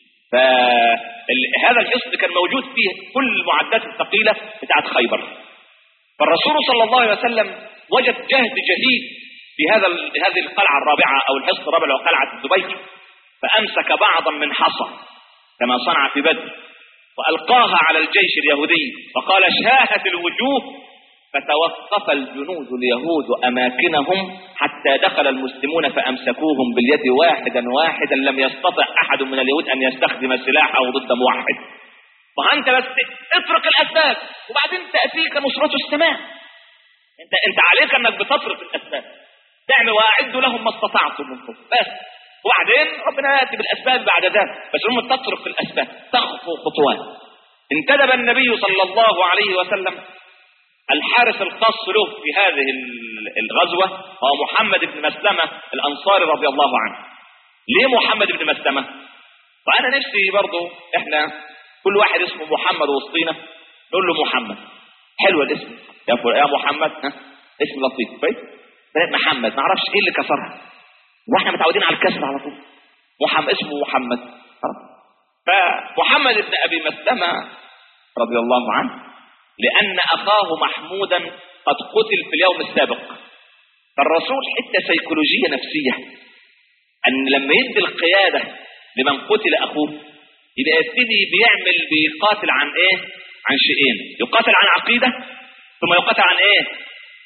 فهذا الحصن كان موجود فيه كل المعدات الثقيله بتاعت خيبر. فالرسول صلى الله عليه وسلم وجد جهد جهيد في هذا ال- هذه القلعه الرابعه او الحصن الرابع وقلعه الزبير فامسك بعضا من حصى كما صنع في بدر والقاها على الجيش اليهودي فقال شاهت الوجوه فتوقف الجنود اليهود اماكنهم حتى دخل المسلمون فامسكوهم باليد واحدا واحدا لم يستطع احد من اليهود ان يستخدم سلاحه ضد موحد فانت بس اترك الاسباب وبعدين تاتيك نصرة السماء انت انت عليك انك بتترك الاسباب تعمل واعدوا لهم ما استطعتم من قوه بس وبعدين ربنا ياتي بالاسباب بعد ذلك بس هم تترك الاسباب تخطو خطوات انتدب النبي صلى الله عليه وسلم الحارس الخاص له في هذه ال- الغزوة هو محمد بن مسلمة الأنصاري رضي الله عنه ليه محمد بن مسلمة وأنا نفسي برضو إحنا كل واحد اسمه محمد وسطينا نقول له محمد حلو الاسم يا فل- يا محمد ها اسم لطيف كويس محمد ما اعرفش ايه اللي كسرها واحنا متعودين على الكسر على طول محمد اسمه محمد خلاص فمحمد بن ابي مسلمه رضي الله عنه لأن أخاه محمودا قد قتل في اليوم السابق فالرسول حتة سيكولوجية نفسية أن لما يدي القيادة لمن قتل أخوه يبقى يبتدي بيعمل بيقاتل عن إيه؟ عن شيئين يقاتل عن عقيدة ثم يقاتل عن إيه؟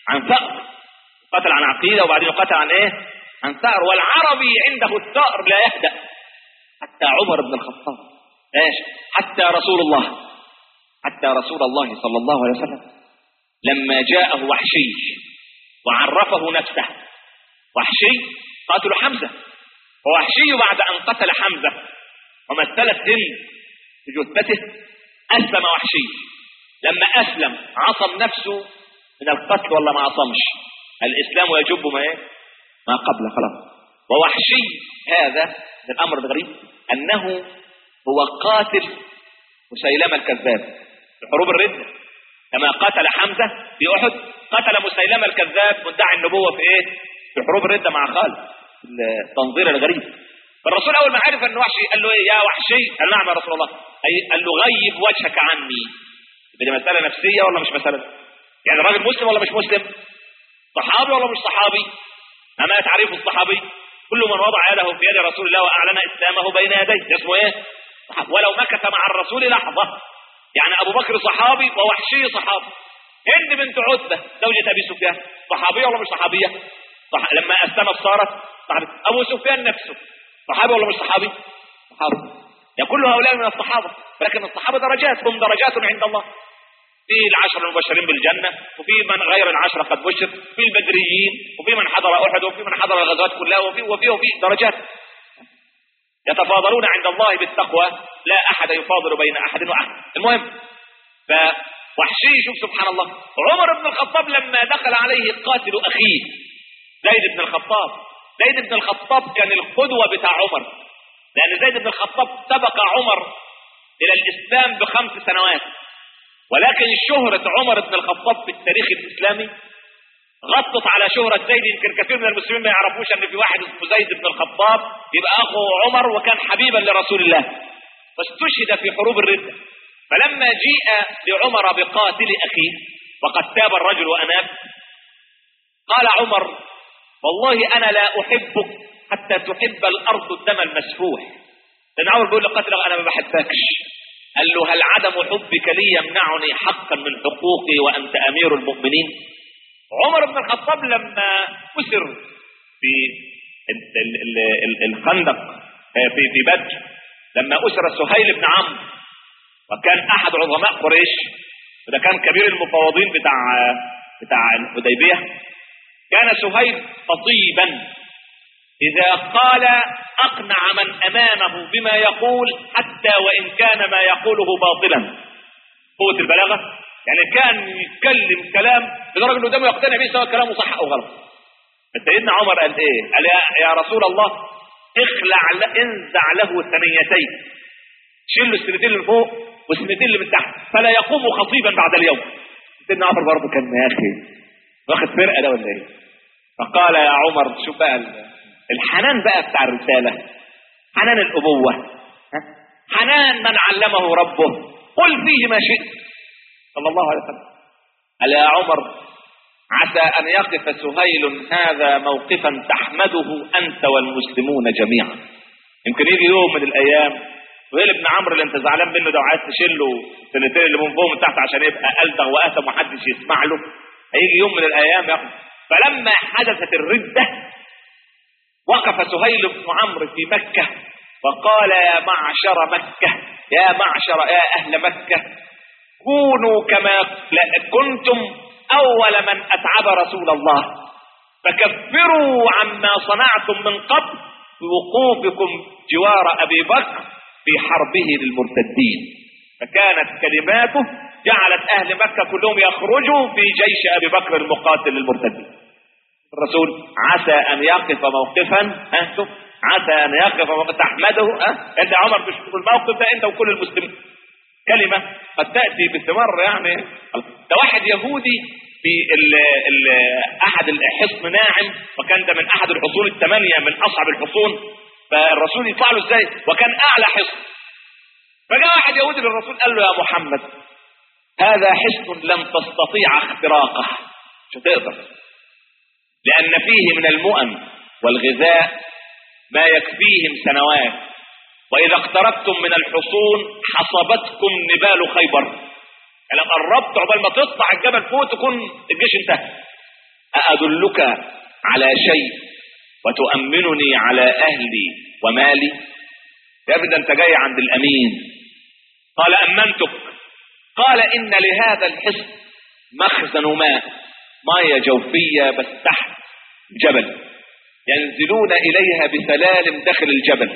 عن ثأر يقاتل عن عقيدة وبعدين يقاتل عن ايه عن ثأر والعربي عنده الثأر لا يهدأ حتى عمر بن الخطاب ايش حتى رسول الله حتى رسول الله صلى الله عليه وسلم لما جاءه وحشي وعرفه نفسه وحشي قاتل حمزة ووحشي بعد أن قتل حمزة ومثلت هند بجثته أسلم وحشي لما أسلم عصم نفسه من القتل ولا ما عصمش الإسلام يجب ما إيه؟ ما قبل خلاص ووحشي هذا من الأمر الغريب أنه هو قاتل مسيلمة الكذاب في حروب الردة كما قتل حمزة في أحد قتل مسيلمة الكذاب مدعي النبوة في إيه؟ في حروب الردة مع خالد التنظير الغريب فالرسول أول ما عرف أن وحشي قال له إيه يا وحشي قال نعم يا رسول الله أي قال له غيب وجهك عني دي مسألة نفسية ولا مش مسألة يعني راجل مسلم ولا مش مسلم صحابي ولا مش صحابي أما تعريف الصحابي كل من وضع يده في يد رسول الله وأعلن إسلامه بين يديه اسمه إيه صحابي. ولو مكث مع الرسول لحظة يعني أبو بكر صحابي ووحشي صحابي هند بنت عتبة زوجة أبي سفيان صحابية ولا مش صحابية صح... لما أسلمت صارت صحابي أبو سفيان نفسه صحابي ولا مش صحابي صحابي يا كل هؤلاء من الصحابة لكن الصحابة درجات هم درجات عند الله في العشر المبشرين بالجنة وفي من غير العشرة قد بشر في البدريين وفي من حضر أحد وفي من حضر الغزوات كلها وفي وفي وفي درجات يتفاضلون عند الله بالتقوى لا أحد يفاضل بين أحد وأحد المهم فوحشي شوف سبحان الله عمر بن الخطاب لما دخل عليه قاتل أخيه زيد بن الخطاب زيد بن الخطاب كان القدوة بتاع عمر لأن زيد بن الخطاب سبق عمر إلى الإسلام بخمس سنوات ولكن شهرة عمر بن الخطاب في التاريخ الإسلامي غطت على شهرة زيد يمكن كثير من المسلمين ما يعرفوش ان في واحد اسمه زيد بن الخطاب يبقى اخو عمر وكان حبيبا لرسول الله واستشهد في حروب الردة فلما جيء لعمر بقاتل اخيه وقد تاب الرجل واناب قال عمر والله انا لا احبك حتى تحب الارض الدم المسفوح لان عمر بيقول لقاتل انا ما بحبكش قال له هل عدم حبك لي يمنعني حقا من حقوقي وانت امير المؤمنين عمر بن الخطاب لما أسر في ال- ال- ال- ال- الخندق آه، في في بدر لما أسر سهيل بن عمرو وكان أحد عظماء قريش وده كان كبير المفوضين بتاع بتاع الحديبية كان سهيل خطيبا إذا قال أقنع من أمامه بما يقول حتى وإن كان ما يقوله باطلا قوة البلاغة يعني كان يتكلم كلام لدرجة انه قدامه يقتنع به سواء كلامه صح او غلط سيدنا عمر قال ايه قال يا, يا رسول الله اخلع ل- انزع له ثنيتين شيل له السنتين اللي فوق والسنتين اللي من تحت فلا يقوم خطيبا بعد اليوم سيدنا عمر برضه كان يا اخي واخد فرقه ده ولا ايه فقال يا عمر شوف بقى ال- الحنان بقى بتاع الرساله حنان الابوه ها؟ حنان من علمه ربه قل فيه ما شئت صلى الله عليه وسلم قال يا عمر عسى أن يقف سهيل هذا موقفا تحمده أنت والمسلمون جميعا يمكن يجي يوم من الأيام سهيل بن عمرو اللي انت زعلان منه ده وعايز تشيله السنتين اللي من فوق من تحت عشان يبقى ألدغ وأثم ومحدش يسمع له هيجي يوم من الأيام ياخد فلما حدثت الردة وقف سهيل بن عمرو في مكة وقال يا معشر مكة يا معشر يا أهل مكة كونوا كما لا- كنتم أول من أتعب رسول الله فكفروا عما صنعتم من قبل بوقوفكم جوار أبي بكر في حربه للمرتدين فكانت كلماته جعلت أهل مكة كلهم يخرجوا في جيش أبي بكر المقاتل للمرتدين الرسول عسى أن يقف موقفا ها شوف عسى أن يقف موقفا تحمده ها أنت يا عمر تشوف الموقف ده أنت وكل المسلمين كلمة قد تأتي بثمار يعني ده واحد يهودي في ال ال أحد الحصن ناعم وكان ده من أحد الحصون الثمانية من أصعب الحصون فالرسول يطلع له إزاي وكان أعلى حصن فجاء واحد يهودي للرسول قال له يا محمد هذا حصن لن تستطيع اختراقه مش هتقدر لأن فيه من المؤن والغذاء ما يكفيهم سنوات وإذا اقتربتم من الحصون حصبتكم نبال خيبر يعني لو قربت عقبال ما تطلع الجبل فوق تكون الجيش انتهى أأدلك على شيء وتؤمنني على أهلي ومالي يا ابني ده انت جاي عند الأمين قال أمنتك قال إن لهذا الحصن مخزن ماء مية جوفية بس تحت جبل ينزلون إليها بسلالم داخل الجبل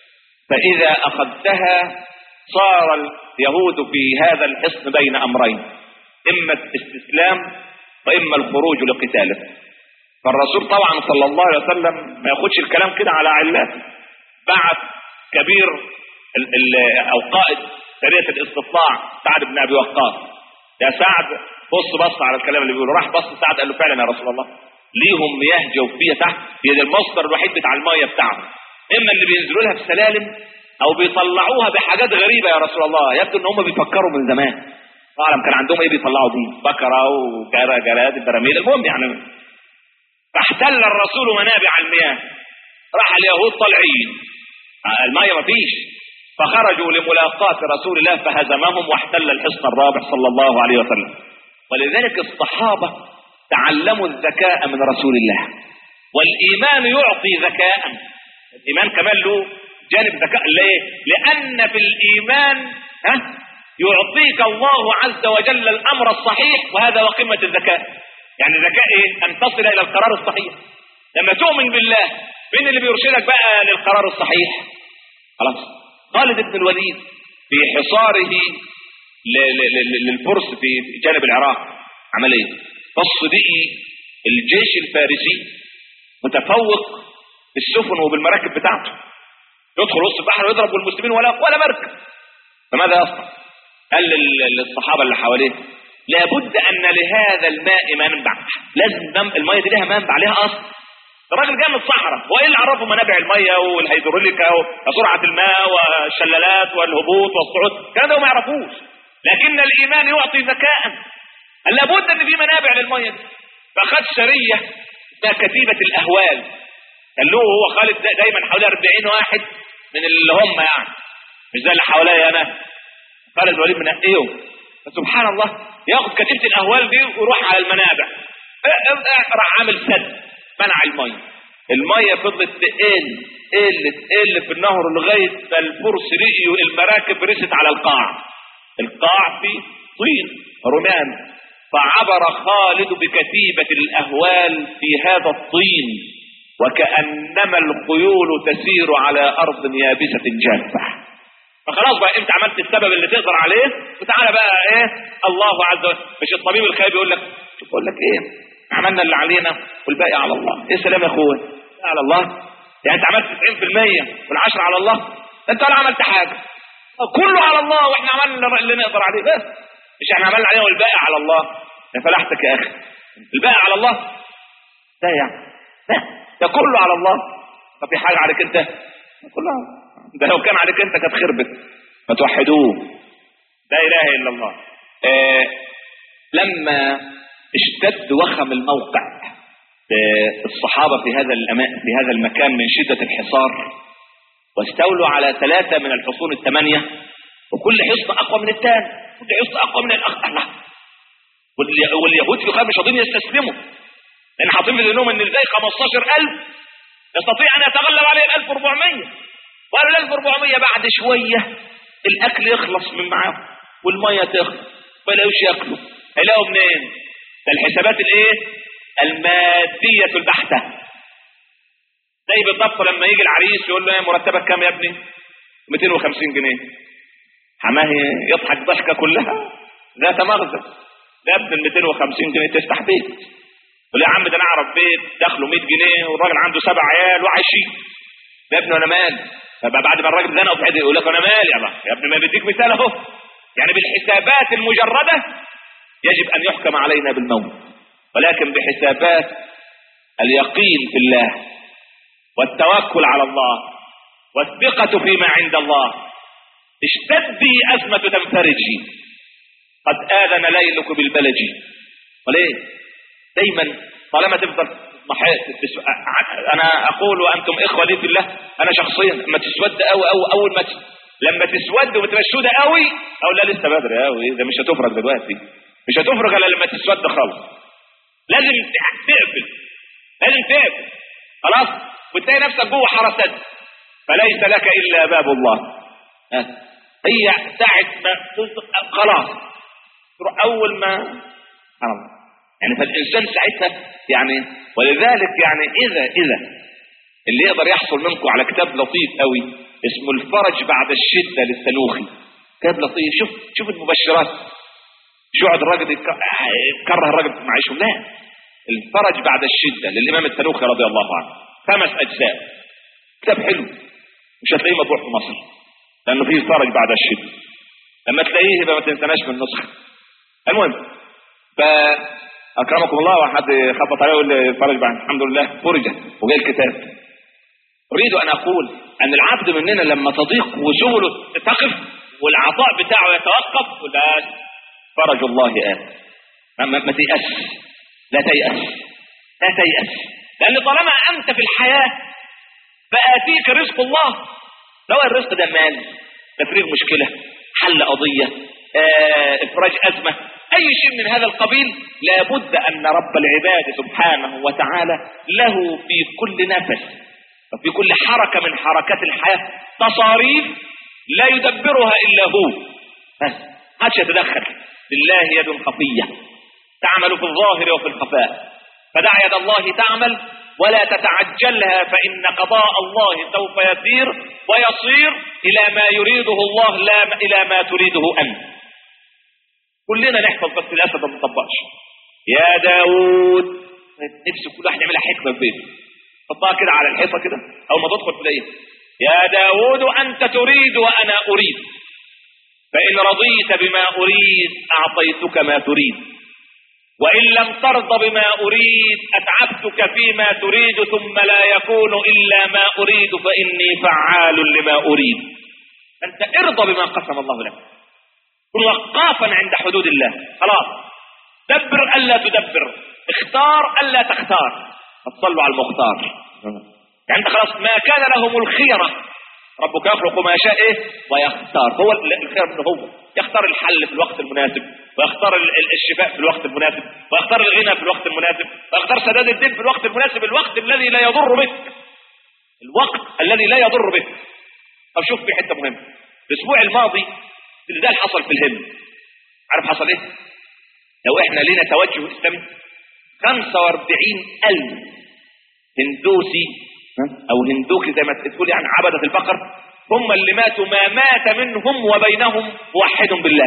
فإذا أخذتها صار اليهود في هذا الحصن بين أمرين إما الاستسلام وإما الخروج لقتاله فالرسول طبعا صلى الله عليه وسلم ما ياخدش الكلام كده على علات بعت كبير ال ال أو قائد سرية الاستطلاع سعد بن أبي وقاص يا سعد بص بص على الكلام اللي بيقوله راح بص سعد قال له فعلا يا رسول الله ليهم مياه جوفيه تحت هي ده المصدر الوحيد بتاع الميه بتاعهم اما اللي بينزلوا لها بسلالم او بيطلعوها بحاجات غريبه يا رسول الله يبدو ان هم بيفكروا من زمان اعلم كان عندهم ايه بيطلعوا بيه بكره وجراد البراميل المهم يعني فاحتل الرسول منابع المياه راح اليهود طالعين الميه مفيش فخرجوا لملاقاة رسول الله فهزمهم واحتل الحصن الرابع صلى الله عليه وسلم ولذلك الصحابة تعلموا الذكاء من رسول الله والإيمان يعطي ذكاء الإيمان كمان له جانب ذكاء ليه؟ لأن في الإيمان ها يعطيك الله عز وجل الأمر الصحيح وهذا وقمة الذكاء يعني ذكاء إيه؟ أن تصل إلى القرار الصحيح لما تؤمن بالله مين اللي بيرشدك بقى للقرار الصحيح خلاص خالد بن الوليد في حصاره ل- ل- ل- للفرس في جانب العراق عمل ايه بص لقي الجيش الفارسي متفوق بالسفن وبالمراكب بتاعته يدخل وسط البحر ويضرب المسلمين ولا ولا مركب فماذا يصنع؟ قال لل- للصحابه اللي حواليه لابد ان لهذا الماء منبع لازم مم- الميه دي لها منبع لها اصل الراجل جاي من الصحراء وايه اللي عرفه منابع الميه والهيدروليكا وسرعه الماء والشلالات والهبوط والصعود الكلام ده ما يعرفوش لكن الايمان يعطي ذكاء قال لابد ان في منابع للميه دي فخد سريه اسمها كتيبه الاهوال قال له هو خالد دا- دايما حوالي 40 واحد من اللي هم يعني مش زي اللي حواليا انا خالد الوليد منقيهم فسبحان الله ياخد كتيبه الاهوال دي ويروح على المنابع اه- اه- اه، راح عامل سد منع الميه الميه فضلت تقل تقل تقل في النهر لغايه ما الفرس لقيوا المراكب رست على القاع القاع فيه طين رمال فعبر خالد بكتيبة الأهوال في هذا الطين وكأنما الخيول تسير على أرض يابسة جافة فخلاص بقى انت عملت السبب اللي تقدر عليه وتعالى بقى ايه الله عز وجل مش الطبيب الخايب يقول لك شوف يقول لك ايه عملنا اللي علينا والباقي على الله ايه السلام يا اخويا على الله يعني انت عملت 90% والعشرة على الله ده انت ولا عملت حاجه كله على الله واحنا عملنا اللي نقدر عليه بس مش احنا عملنا عليه والباقي على الله يا فلاحتك يا اخي الباقي على الله لا يعني لا ده كله على الله طب في حاجه عليك انت كله ده لو كان عليك انت كانت خربت فتوحدوه لا اله الا الله آه لما اشتد وخم الموقع آه، الصحابه في هذا الأما- في هذا المكان من شده الحصار واستولوا على ثلاثه من الحصون الثمانيه وكل حصن اقوى من الثاني كل حصن اقوى من الاخر الله والي- واليهود في خير مش راضيين يستسلموا لان حاطين في ذهنهم ان ازاي 15000 يستطيع ان يتغلب عليه ال 1400 وقالوا ال 1400 بعد شويه الاكل يخلص من معاهم والميه تخلص ما يلاقوش ياكلوا هيلاقوا منين؟ ده الحسابات الايه؟ الماديه البحته زي بالضبط لما يجي العريس يقول له إيه مرتبك كام يا ابني؟ 250 جنيه حماه يضحك ضحكه كلها ذات مغزى ده ابن ال 250 جنيه تفتح بيت يقول يا عم ده انا اعرف بيت دخله 100 جنيه والراجل عنده سبع عيال وعايشين ده ابني وانا مال فبقى بعد ما الراجل زنقه في حته يقول لك انا مالي يا بقى يا ابني ما بديك مثال اهو يعني بالحسابات المجرده يجب ان يحكم علينا بالموت ولكن بحسابات اليقين في الله والتوكل على الله والثقة فيما عند الله اشتدي أزمة تنفرجي قد آذن ليلك بالبلج وليه دايما طالما تفضل محيط تس- ع- انا اقول وانتم اخوه لي في الله انا شخصيا لما تسود قوي قوي اول ما ت- لما تسود وتبقى سودة قوي او لا لسه بدري قوي ده مش هتفرج دلوقتي مش هتفرج الا لما تسود خالص لازم تقفل لازم تقفل خلاص وتلاقي نفسك جوه حرسات فليس لك الا باب الله ها. هي ساعة ما تز- خلاص تروح اول ما سبحان الله يعني فالانسان ساعتها يعني ولذلك يعني اذا اذا اللي يقدر يحصل منكم على كتاب لطيف قوي اسمه الفرج بعد الشدة للسنوخي كتاب لطيف شوف شوف المبشرات شو يقعد الراجل يك- يكره الراجل في معيشه لا الفرج بعد الشدة للإمام التنوخي رضي الله عنه خمس أجزاء كتاب حلو مش هتلاقيه مطبوع في مصر لأنه فيه فرج بعد الشدة لما تلاقيه يبقى ما تنسناش من النسخة المهم فأكرمكم الله وحد خبط عليه ويقول لي فرج بعد الحمد لله فرج وجاي الكتاب أريد أن أقول أن العبد مننا لما تضيق وشغله تقف والعطاء بتاعه يتوقف ولا فرج الله آت ما, ما ما تيأس لا تيأس لا تيأس لأن طالما أنت في الحياة فآتيك رزق الله سواء الرزق ده مال تفريغ مشكلة حل قضية آه، إفراج أزمة أي شيء من هذا القبيل لابد أن رب العباد سبحانه وتعالى له في كل نفس وفي كل حركة من حركات الحياة تصاريف لا يدبرها إلا هو بس محدش يتدخل لله يد خفية تعمل في الظاهر وفي الخفاء فدع يد الله تعمل ولا تتعجلها فإن قضاء الله سوف يسير ويصير إلى ما يريده الله لا إلى ما تريده أنت كلنا نحفظ بس للأسف ما بنطبقش يا داود نفسي كل واحد يعملها حكمة في بيته حطها كده على الحيطة كده أول ما تدخل تلاقيها يا داود أنت تريد وأنا أريد فإن رضيت بما أريد أعطيتك ما تريد وإن لم ترض بما أريد أتعبتك فيما تريد ثم لا يكون إلا ما أريد فإني فعال لما أريد أنت ارضى بما قسم الله لك كن وقافا عند حدود الله خلاص دبر ألا تدبر اختار ألا تختار فصلوا على المختار يعني أنت خلاص ما كان لهم الخيرة ربك يخلق ما يشاء ايه ويختار هو ال- الخير منه هو يختار الحل في الوقت المناسب ويختار ال- ال- الشفاء في الوقت المناسب ويختار الغنى في الوقت المناسب ويختار سداد الدين في الوقت المناسب الوقت الذي لا يضر بك الوقت الذي لا يضر بك طب شوف في حته مهمه الاسبوع الماضي زلزال حصل في الهند عارف حصل ايه لو احنا لينا توجه اسلامي 45 الف هندوسي او هندوكي زي ما تقول يعني عبدة البقر هم اللي ماتوا ما مات منهم وبينهم موحد بالله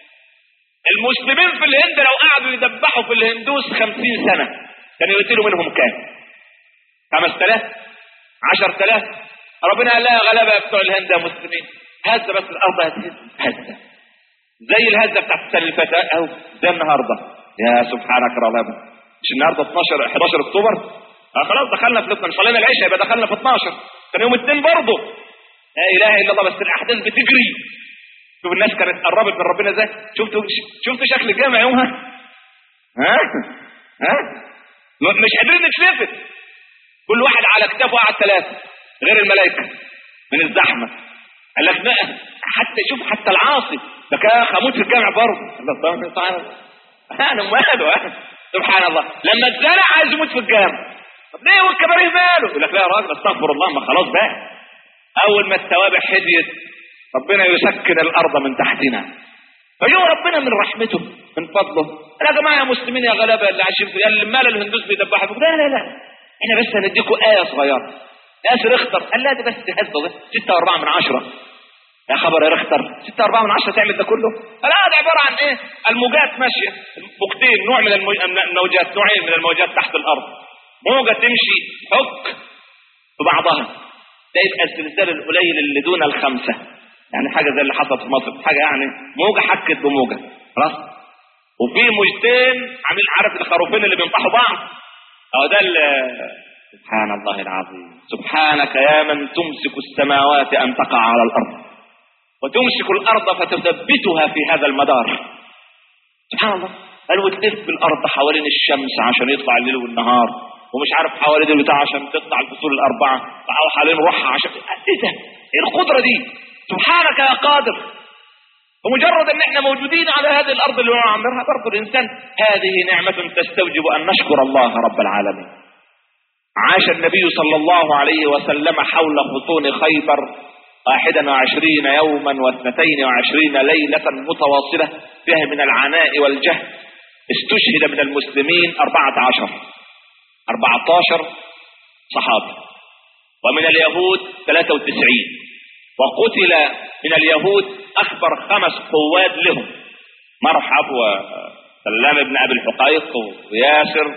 المسلمين في الهند لو قعدوا يذبحوا في الهندوس خمسين سنة كانوا يقتلوا منهم كام خمس تلاف عشر تلاف ربنا قال لها غلبة يا بتوع الهند يا مسلمين هزة بس الأرض هتهز هزة زي الهزة بتاعت السنة اللي فاتت أهو زي النهاردة يا سبحانك رب مش النهاردة 12 11 أكتوبر آه خلاص دخلنا في 12 صلينا العشاء يبقى دخلنا في 12 كان يوم الاثنين برضه لا اله الا الله بس الاحداث بتجري شوف الناس كانت قربت من ربنا ازاي شفت شفت شكل الجامع يومها ها ها م- مش قادرين نتلفت كل واحد على كتافه قاعد ثلاثه غير الملائكه من الزحمه قال لك لا حتى شوف حتى العاصي ده كان خموت في الجامع برضه الله سبحان الله انا ماله ها؟ سبحان الله لما اتزنق عايز يموت في الجامع طب ليه والكباريه ماله يقول لك لا يا راجل استغفر الله ما خلاص بقى اول ما التوابع هديت ربنا يسكن الارض من تحتنا فيوم ربنا من رحمته من فضله يا جماعه يا مسلمين يا غلابه اللي عايشين في اللي مال الهندوس بيدبحوا لا لا لا احنا بس هنديكم ايه صغيره ياسر اختر قال لا ده بس هزه ده 6 و4 من عشرة يا خبر يا رختر 6 4 من 10 تعمل ده كله لا ده عباره عن ايه الموجات ماشيه موجتين نوع من المو- من الموجات نوعين من الموجات تحت الارض موجه تمشي حك في بعضها ده يبقى الزلزال القليل اللي دون الخمسه يعني حاجه زي اللي حصلت في مصر حاجه يعني موجه حكت بموجه خلاص وفي موجتين عاملين عارف الخروفين اللي بينطحوا بعض اهو ده ال- سبحان الله العظيم سبحانك يا من تمسك السماوات ان تقع على الارض وتمسك الارض فتثبتها في هذا المدار سبحان الله قال وتلف الارض حوالين الشمس عشان يطلع الليل والنهار ومش عارف حوالين البتاع عشان تطلع الفصول الاربعه او حوالين روحها عشان ايه ده؟ ايه القدره دي؟ سبحانك يا قادر ومجرد ان احنا موجودين على هذه الارض اللي نعمرها برضه الانسان هذه نعمة تستوجب ان نشكر الله رب العالمين عاش النبي صلى الله عليه وسلم حول خطون خيبر واحدا وعشرين يوما واثنتين وعشرين ليلة متواصلة فيها من العناء والجهد استشهد من المسلمين أربعة عشر أربعة عشر صحابي ومن اليهود ثلاثة وتسعين وقتل من اليهود أكبر خمس قوات لهم مرحب وسلام بن أبي الحقيق وياسر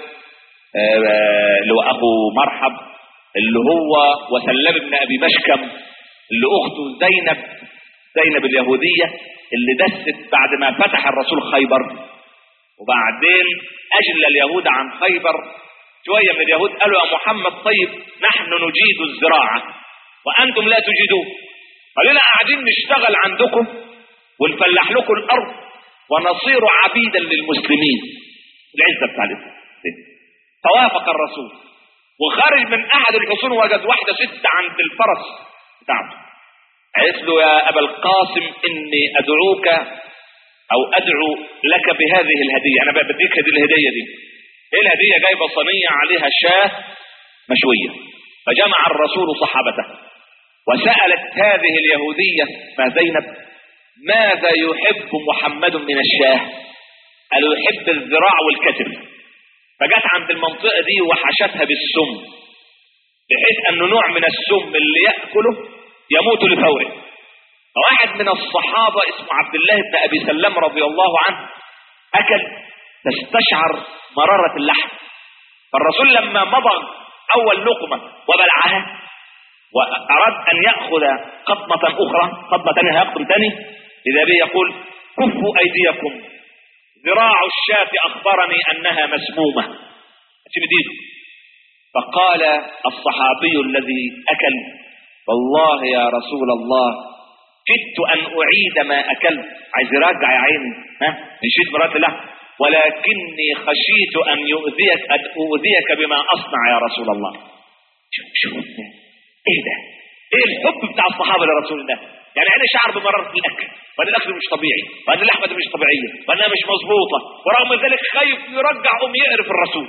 اللي هو أخو مرحب اللي هو وسلام بن أبي مشكم اللي أخته زينب زينب اليهودية اللي دست بعد ما فتح الرسول خيبر وبعدين أجل اليهود عن خيبر شوية من اليهود قالوا يا محمد طيب نحن نجيد الزراعة وأنتم لا تجيدون قالوا لنا قاعدين نشتغل عندكم ونفلح لكم الأرض ونصير عبيدا للمسلمين العزة بتاع الإسلام فوافق الرسول وخرج من أحد الحصون وجد واحدة ست عند الفرس بتاعته قالت له يا أبا القاسم إني أدعوك أو أدعو لك بهذه الهدية أنا بديك هذه الهدية دي إيه الهدية جايبة صينية عليها شاه مشوية فجمع الرسول صحابته وسألت هذه اليهودية ما زينب ماذا يحب محمد من الشاه قالوا يحب الذراع والكتف فجت عند المنطقة دي وحشتها بالسم بحيث أنه نوع من السم اللي يأكله يموت لفوره فواحد من الصحابة اسمه عبد الله بن أبي سلم رضي الله عنه أكل تستشعر مرارة اللحم فالرسول لما مضغ أول لقمة وبلعها وأراد أن يأخذ قطمة أخرى قطمة ثانية هيقطم ثاني إذا به يقول كفوا أيديكم ذراع الشاة أخبرني أنها مسمومة ديده فقال الصحابي الذي أكل والله يا رسول الله كدت أن أعيد ما أكلت عايز يرجع يا عيني ها نشيد مرات الله ولكني خشيت أن يؤذيك أن أؤذيك بما أصنع يا رسول الله شوف شوف إيه ده إيه الحب بتاع الصحابة لرسول الله يعني أنا شعر بمرارة الأكل وأن الأكل مش طبيعي وأن اللحمة دي مش طبيعية وأنها مش مظبوطة ورغم ذلك خايف يرجع أم يقرف الرسول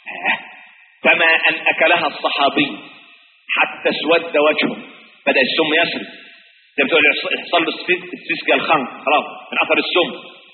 كما أن أكلها الصحابي حتى اسود وجهه بدأ السم يسري زي ما تقول يحصل له استسقى الخنق خلاص من أثر السم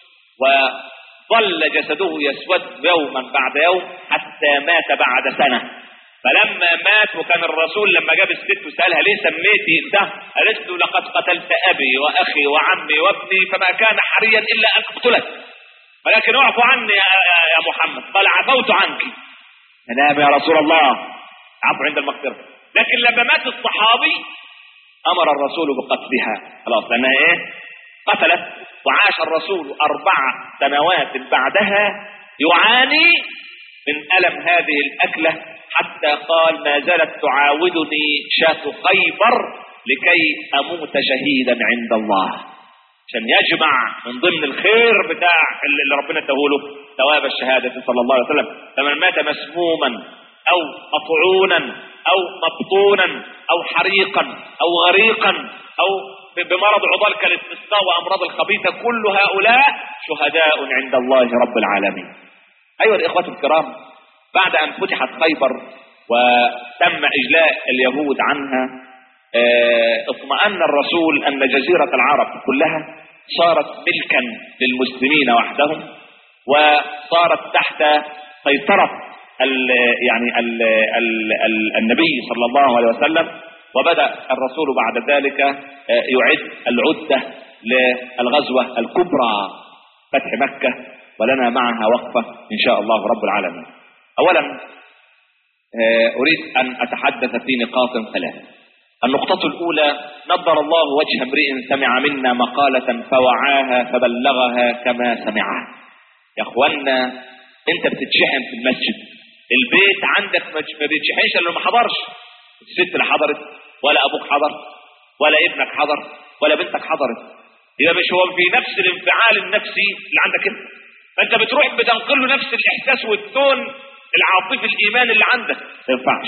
وظل جسده يسود يوما بعد يوم حتى مات بعد سنة فلما مات وكان الرسول لما جاب الست وسألها ليه سميتي انت قالت له لقد قتلت أبي وأخي وعمي وابني فما كان حريا إلا أن أقتلك ولكن اعفو عني يا, يا محمد قال عفوت عنك نعم يا رسول الله عفو عند المغفرة لكن لما مات الصحابي أمر الرسول بقتلها خلاص لأنها إيه قتلت وعاش الرسول أربع سنوات بعدها يعاني من ألم هذه الأكلة حتى قال ما زالت تعاودني شاة خيبر لكي أموت شهيدا عند الله عشان يجمع من ضمن الخير بتاع اللي ربنا اداهوله ثواب الشهادة صلى الله عليه وسلم فمن مات مسموما أو مطعونا أو مبطونا أو حريقا أو غريقا أو بمرض عضال كالاستسقاء وأمراض الخبيثة كل هؤلاء شهداء عند الله رب العالمين أيها الإخوة الكرام بعد أن فتحت خيبر وتم إجلاء اليهود عنها اطمأن الرسول أن جزيرة العرب كلها صارت ملكا للمسلمين وحدهم وصارت تحت سيطرة ال يعني ال ال ال النبي صلى الله عليه وسلم وبدأ الرسول بعد ذلك يعد العدة للغزوة الكبرى فتح مكة ولنا معها وقفة إن شاء الله رب العالمين أولا أريد أن أتحدث في نقاط ثلاث النقطة الأولى نظر الله وجه امرئ سمع منا مقالة فوعاها فبلغها كما سمعها يا اخوانا انت بتتشحن في المسجد البيت عندك ما بيتشحنش الا ما حضرش الست اللي حضرت ولا ابوك حضر ولا ابنك حضر ولا بنتك حضرت يبقى مش هو في نفس الانفعال النفسي اللي عندك انت فانت بتروح بتنقل له نفس الاحساس والتون العاطفي الايمان اللي عندك ما ينفعش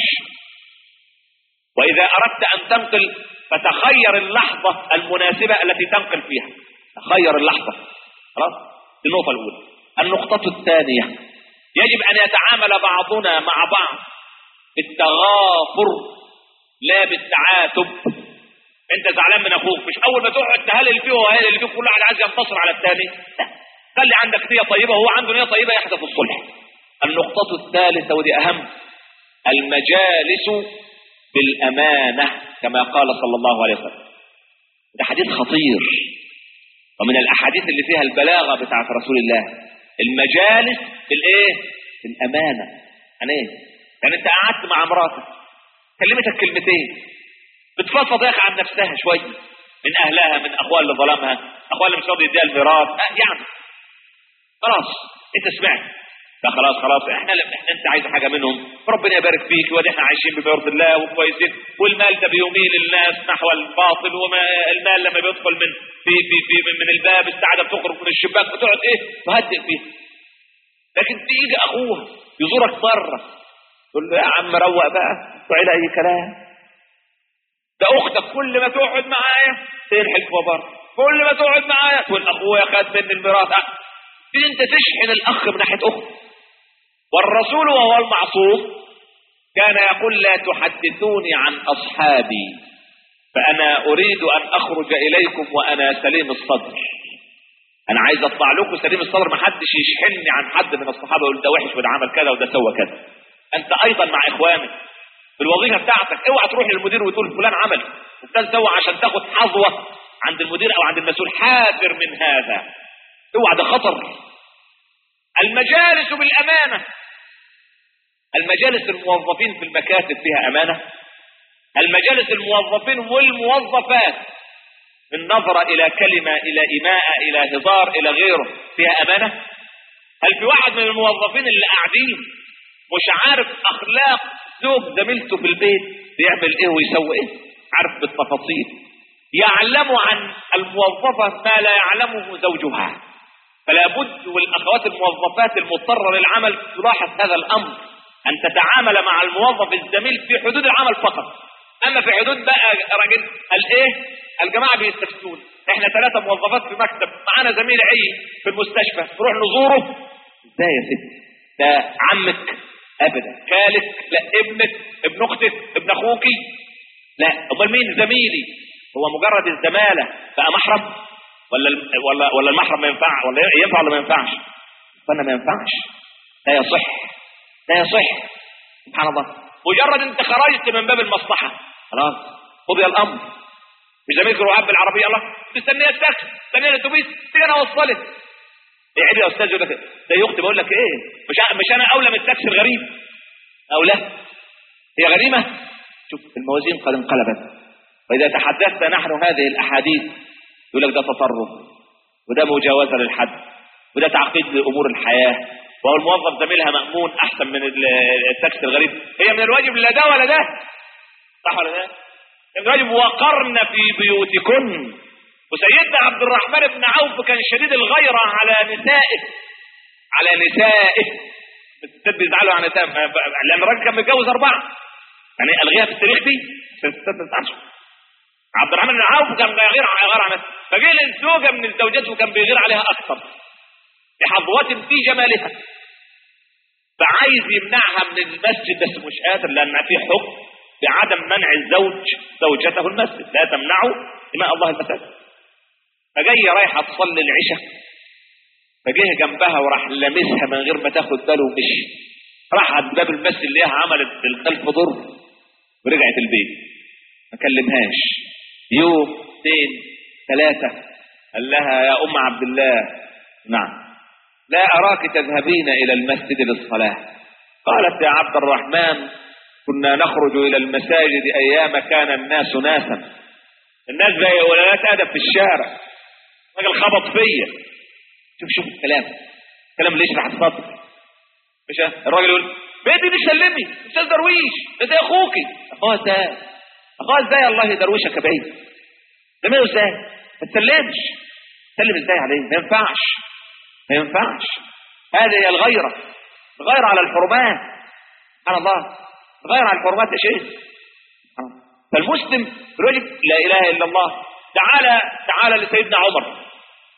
واذا اردت ان تنقل فتخير اللحظه المناسبه التي تنقل فيها خير اللحظة خلاص دي النقطة الأولى النقطة الثانية يجب أن يتعامل بعضنا مع بعض بالتغافر لا بالتعاتب انت زعلان من اخوك مش اول ما تقعد تهلل فيه وهلل فيه كل واحد عايز ينتصر على الثاني لا خلي عندك نيه طيبه وهو عنده نيه طيبه يحدث الصلح النقطه الثالثه ودي اهم المجالس بالامانه كما قال صلى الله عليه وسلم ده حديث خطير ومن الاحاديث اللي فيها البلاغه بتاعت رسول الله المجالس بالايه بالامانه يعني ايه يعني انت قعدت مع مراتك كلمتك كلمتين بتفضفض يا اخي عن نفسها شويه من اهلها من اخوها اللي ظلمها اخوها اللي مش راضي يديها الميراث آه يعني خلاص انت سمعت لا خلاص خلاص احنا لما احنا انت عايز حاجه منهم ربنا يبارك فيك وادي احنا عايشين بما يرضي الله وكويسين والمال ده بيميل الناس نحو الباطل وما المال لما بيدخل من في في في من, من الباب السعاده بتخرج من الشباك بتقعد ايه تهدئ فيه لكن تيجي اخوها يزورك بره تقول له يا عم روق بقى تعيد اي كلام ده اختك كل ما تقعد معايا تنحل في بره كل ما تقعد معايا تقول اخويا خد مني الميراث تيجي انت تشحن الاخ من ناحيه اخته والرسول وهو المعصوم كان يقول لا تحدثوني عن اصحابي فانا اريد ان اخرج اليكم وانا سليم الصدر انا عايز اطلع لكم سليم الصدر ما حدش يشحنني عن حد من الصحابه يقول ده وحش وده عمل كذا وده سوى كذا انت ايضا مع اخوانك في الوظيفه بتاعتك اوعى تروح للمدير وتقول فلان عمل وفلان سوى عشان تاخد حظوه عند المدير او عند المسؤول حاذر من هذا اوعى ده خطر المجالس بالامانه المجالس الموظفين في المكاتب فيها امانه المجالس الموظفين والموظفات من نظرة إلى كلمة إلى إماءة إلى هزار إلى غيره فيها أمانة هل في واحد من الموظفين اللي قاعدين مش عارف أخلاق زوج زميلته في البيت بيعمل إيه ويسوي إيه عارف بالتفاصيل يعلم عن الموظفة ما لا يعلمه زوجها فلا بد والأخوات الموظفات المضطرة للعمل تلاحظ هذا الأمر أن تتعامل مع الموظف الزميل في حدود العمل فقط أما في حدود بقى راجل الإيه الجماعة بيستفسون احنا ثلاثة موظفات في مكتب معانا زميل عي في المستشفى نروح نزوره ازاي يا ست ده عمك ابدا خالك لا ابنك ابن اختك ابن اخوك لا امال مين زميلي هو مجرد الزمالة بقى محرم ولا ولا ولا المحرم ما ينفع ولا ينفع ولا ما ينفعش فانا ما ينفعش لا يصح لا يصح سبحان الله مجرد انت خرجت من باب المصلحة خلاص قضي الامر مش زميلك يروح بالعربيه العربيه الله مستنيه التاكسي مستنيه الاتوبيس تيجي انا اوصلك ايه عيب يا استاذ يقول لك ده يا اختي بقول لك ايه مش مش انا اولى من التاكسي الغريب او لا هي غريمه شوف الموازين قد انقلبت واذا تحدثنا نحن هذه الاحاديث يقول لك ده تطرف وده مجاوزه للحد وده تعقيد لامور الحياه وهو الموظف زميلها مأمون احسن من التاكسي الغريب هي من الواجب لا ده ولا ده صح ولا ده الواجب وقرن في بيوتكن وسيدنا عبد الرحمن بن عوف كان شديد الغيرة على نسائه على نسائه الستات بيزعلوا على نسائه لان الراجل كان متجوز اربعه يعني الغيها في التاريخ دي عشان الستات ما تزعلش عبد الرحمن بن عوف كان بيغير غير على نفسه فجه الزوجه من الزوجات وكان بيغير عليها اكثر لحظوات في جمالها فعايز يمنعها من المسجد بس مش قادر لان في حكم بعدم منع الزوج زوجته المسجد لا تمنعوا إماء الله المساجد فجاي رايحة تصلي العشاء فجه جنبها وراح لمسها من غير ما تاخد باله ومشي راح عند باب المسجد اللي عملت بالقلب ضر ورجعت البيت ما كلمهاش يوم اثنين ثلاثة قال لها يا أم عبد الله نعم لا أراك تذهبين إلى المسجد للصلاة قالت يا عبد الرحمن كنا نخرج إلى المساجد أيام كان الناس ناسا الناس زي ولادات أدب في الشارع راجل خبط فيا شوف شوف الكلام الكلام اللي يشرح الصدر مش الراجل يقول بيتي دي سلمي استاذ درويش ده زي اخوكي اخوها ازاي اخوها ازاي الله يدروشك يا بعيد ده ماله ازاي ما تسلمش تسلم ازاي عليه ما ينفعش ما ينفعش هذه هي الغيره الغيره على الحرمات سبحان الله غير عن الحرمات يا شيخ فالمسلم رجل لا اله الا الله تعالى تعالى لسيدنا عمر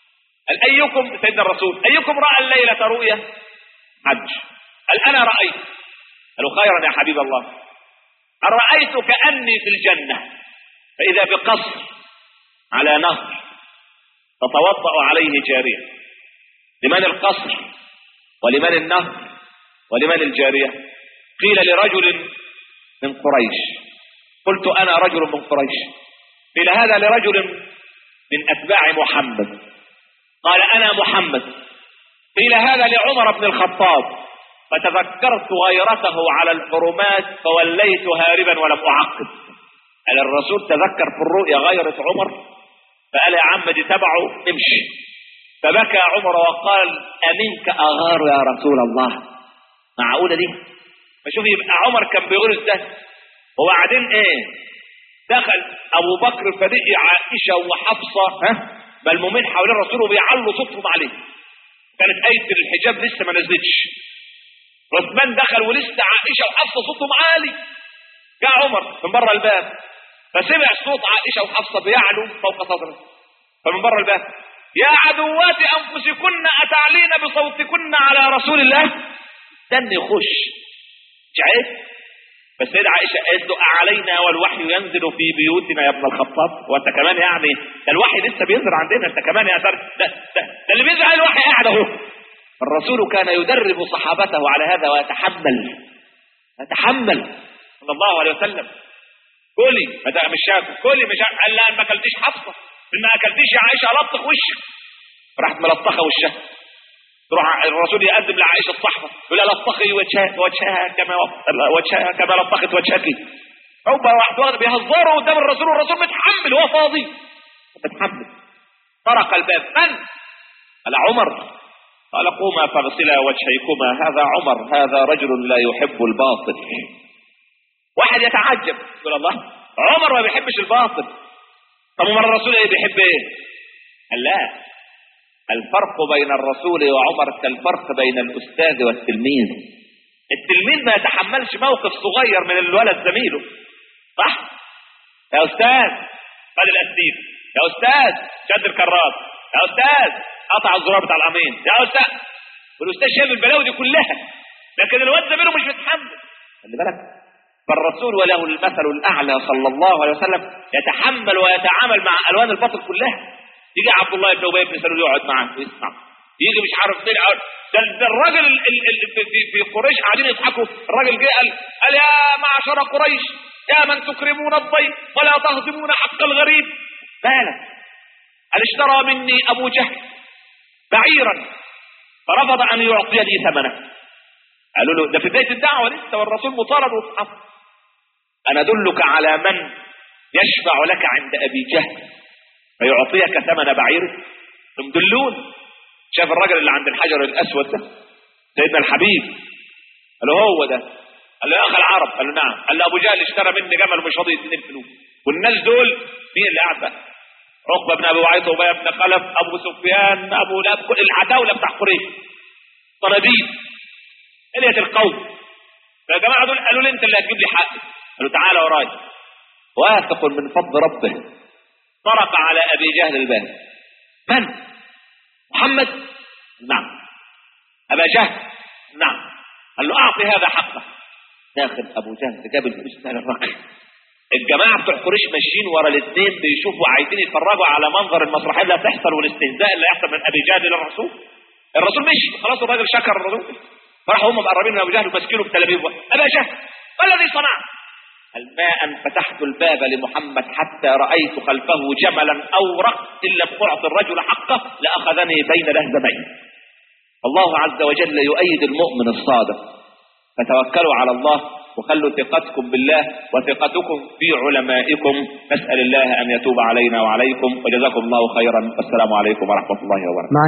قال أيكم سيدنا الرسول أيكم رأى الليلة رؤيا حج قال أنا رأيت قالوا خيرا يا حبيب الله قال رأيت كأني في الجنة فإذا بقصر على نهر تتوضأ عليه جارية لمن القصر ولمن النهر ولمن الجارية قيل لرجل من قريش قلت أنا رجل من قريش قيل هذا لرجل من أتباع محمد قال أنا محمد قيل هذا لعمر بن الخطاب فتذكرت غيرته على الحرمات فوليت هاربا ولم أعقب قال الرسول تذكر في الرؤيا غيرة عمر فقال يا عم دي تبعه نمشي فبكى عمر وقال أمنك أغار يا رسول الله معقولة دي فشوف يبقى عمر كان بيقول ازاي وبعدين ايه دخل ابو بكر فلقي عائشه وحفصه ها ملمومين حوالين الرسول وبيعلوا صوتهم عليه كانت ايه الحجاب لسه ما نزلتش عثمان دخل ولسه عائشه وحفصه صوتهم عالي جاء عمر من بره الباب فسمع صوت عائشه وحفصه بيعلو فوق صدره فمن بره الباب يا عدوات انفسكن اتعلين بصوتكن على رسول الله استنى يخش مش عيب بس سيدة عائشة قالت له أعلينا والوحي ينزل في بيوتنا يا ابن الخطاب وأنت كمان يعني ده الوحي لسه بينزل عندنا أنت كمان يا سر ده, ده, ده اللي بينزل على الوحي قاعد أهو الرسول كان يدرب صحابته على هذا ويتحمل يتحمل صلى الله عليه وسلم كلي ما ده مش شاكل كلي مش عارف. قال لا ما اكلتيش حفصه ان ما اكلتيش يا عائشه لطخ وشك راحت ملطخه وشها تروح الرسول يقدم لعائشه الصحبه يقول لها لطخي وجهها وجهها كما وجهها كما لطخت وجهك هو واحد واحد بيهزروا قدام الرسول والرسول متحمل هو فاضي متحمل طرق الباب من؟ قال عمر قال قوما فاغسلا وجهيكما هذا عمر هذا رجل لا يحب الباطل واحد يتعجب يقول الله عمر ما بيحبش الباطل طب امال الرسول ايه بيحب ايه؟ قال لا الفرق بين الرسول وعمر كالفرق بين الاستاذ والتلميذ التلميذ ما يتحملش موقف صغير من الولد زميله صح يا استاذ خد الاستيك يا استاذ شد الكرات يا استاذ قطع الزرار بتاع القميص يا استاذ والاستاذ شايف البلاوي دي كلها لكن الواد زميله مش متحمل خلي بالك فالرسول وله المثل الاعلى صلى الله عليه وسلم يتحمل ويتعامل مع الوان الباطل كلها يجي عبد الله بن ابي بن سلول يقعد معاه ويسمع يجي مش عارف فين يقعد ده, ده الراجل ال ال ال في, في, في قريش قاعدين يضحكوا الراجل جه قال قال يا معشر قريش يا من تكرمون الضيف ولا تهضمون حق الغريب مالك قال اشترى مني ابو جهل بعيرا فرفض ان يعطي لي ثمنه قالوا له ده في بدايه الدعوه لسه والرسول مطارد وصحابه انا ادلك على من يشفع لك عند ابي جهل فيعطيك ثمن بعيرك ثم دلون شاف الراجل اللي عند الحجر الاسود ده سيدنا الحبيب قال له هو ده قال له يا اخي العرب قال له نعم قال له ابو جهل اشترى مني جمل ومش راضي يديني الفلوس والناس دول مين اللي قاعد بقى عقبه بن ابي وعيط وبي بن خلف ابو سفيان ابو لهب كل العتاوله بتاع قريش طناديد اليه القوم فيا جماعه دول قالوا لي انت اللي هتجيب لي حقي قالوا تعالى ورايا واثق من فضل ربه طرق على ابي جهل الباب من محمد نعم ابا جهل نعم قال له اعطي هذا حقه داخل ابو جهل جاب الفلوس بتاع الرقم الجماعه بتوع قريش ماشيين ورا الاثنين بيشوفوا عايزين يتفرجوا على منظر المسرحيه اللي هتحصل والاستهزاء اللي هيحصل من ابي جهل للرسول الرسول مشي خلاص الراجل شكر الرسول فراحوا هم مقربين من ابو جهل وماسكينه بتلاميذ ابا جهل ما الذي صنعت؟ قال ما ان فتحت الباب لمحمد حتى رايت خلفه جملا اورق ان لم اعط الرجل حقه لاخذني بين لهزمين الله عز وجل يؤيد المؤمن الصادق فتوكلوا على الله وخلوا ثقتكم بالله وثقتكم في علمائكم نسال الله ان يتوب علينا وعليكم وجزاكم الله خيرا والسلام عليكم ورحمه الله وبركاته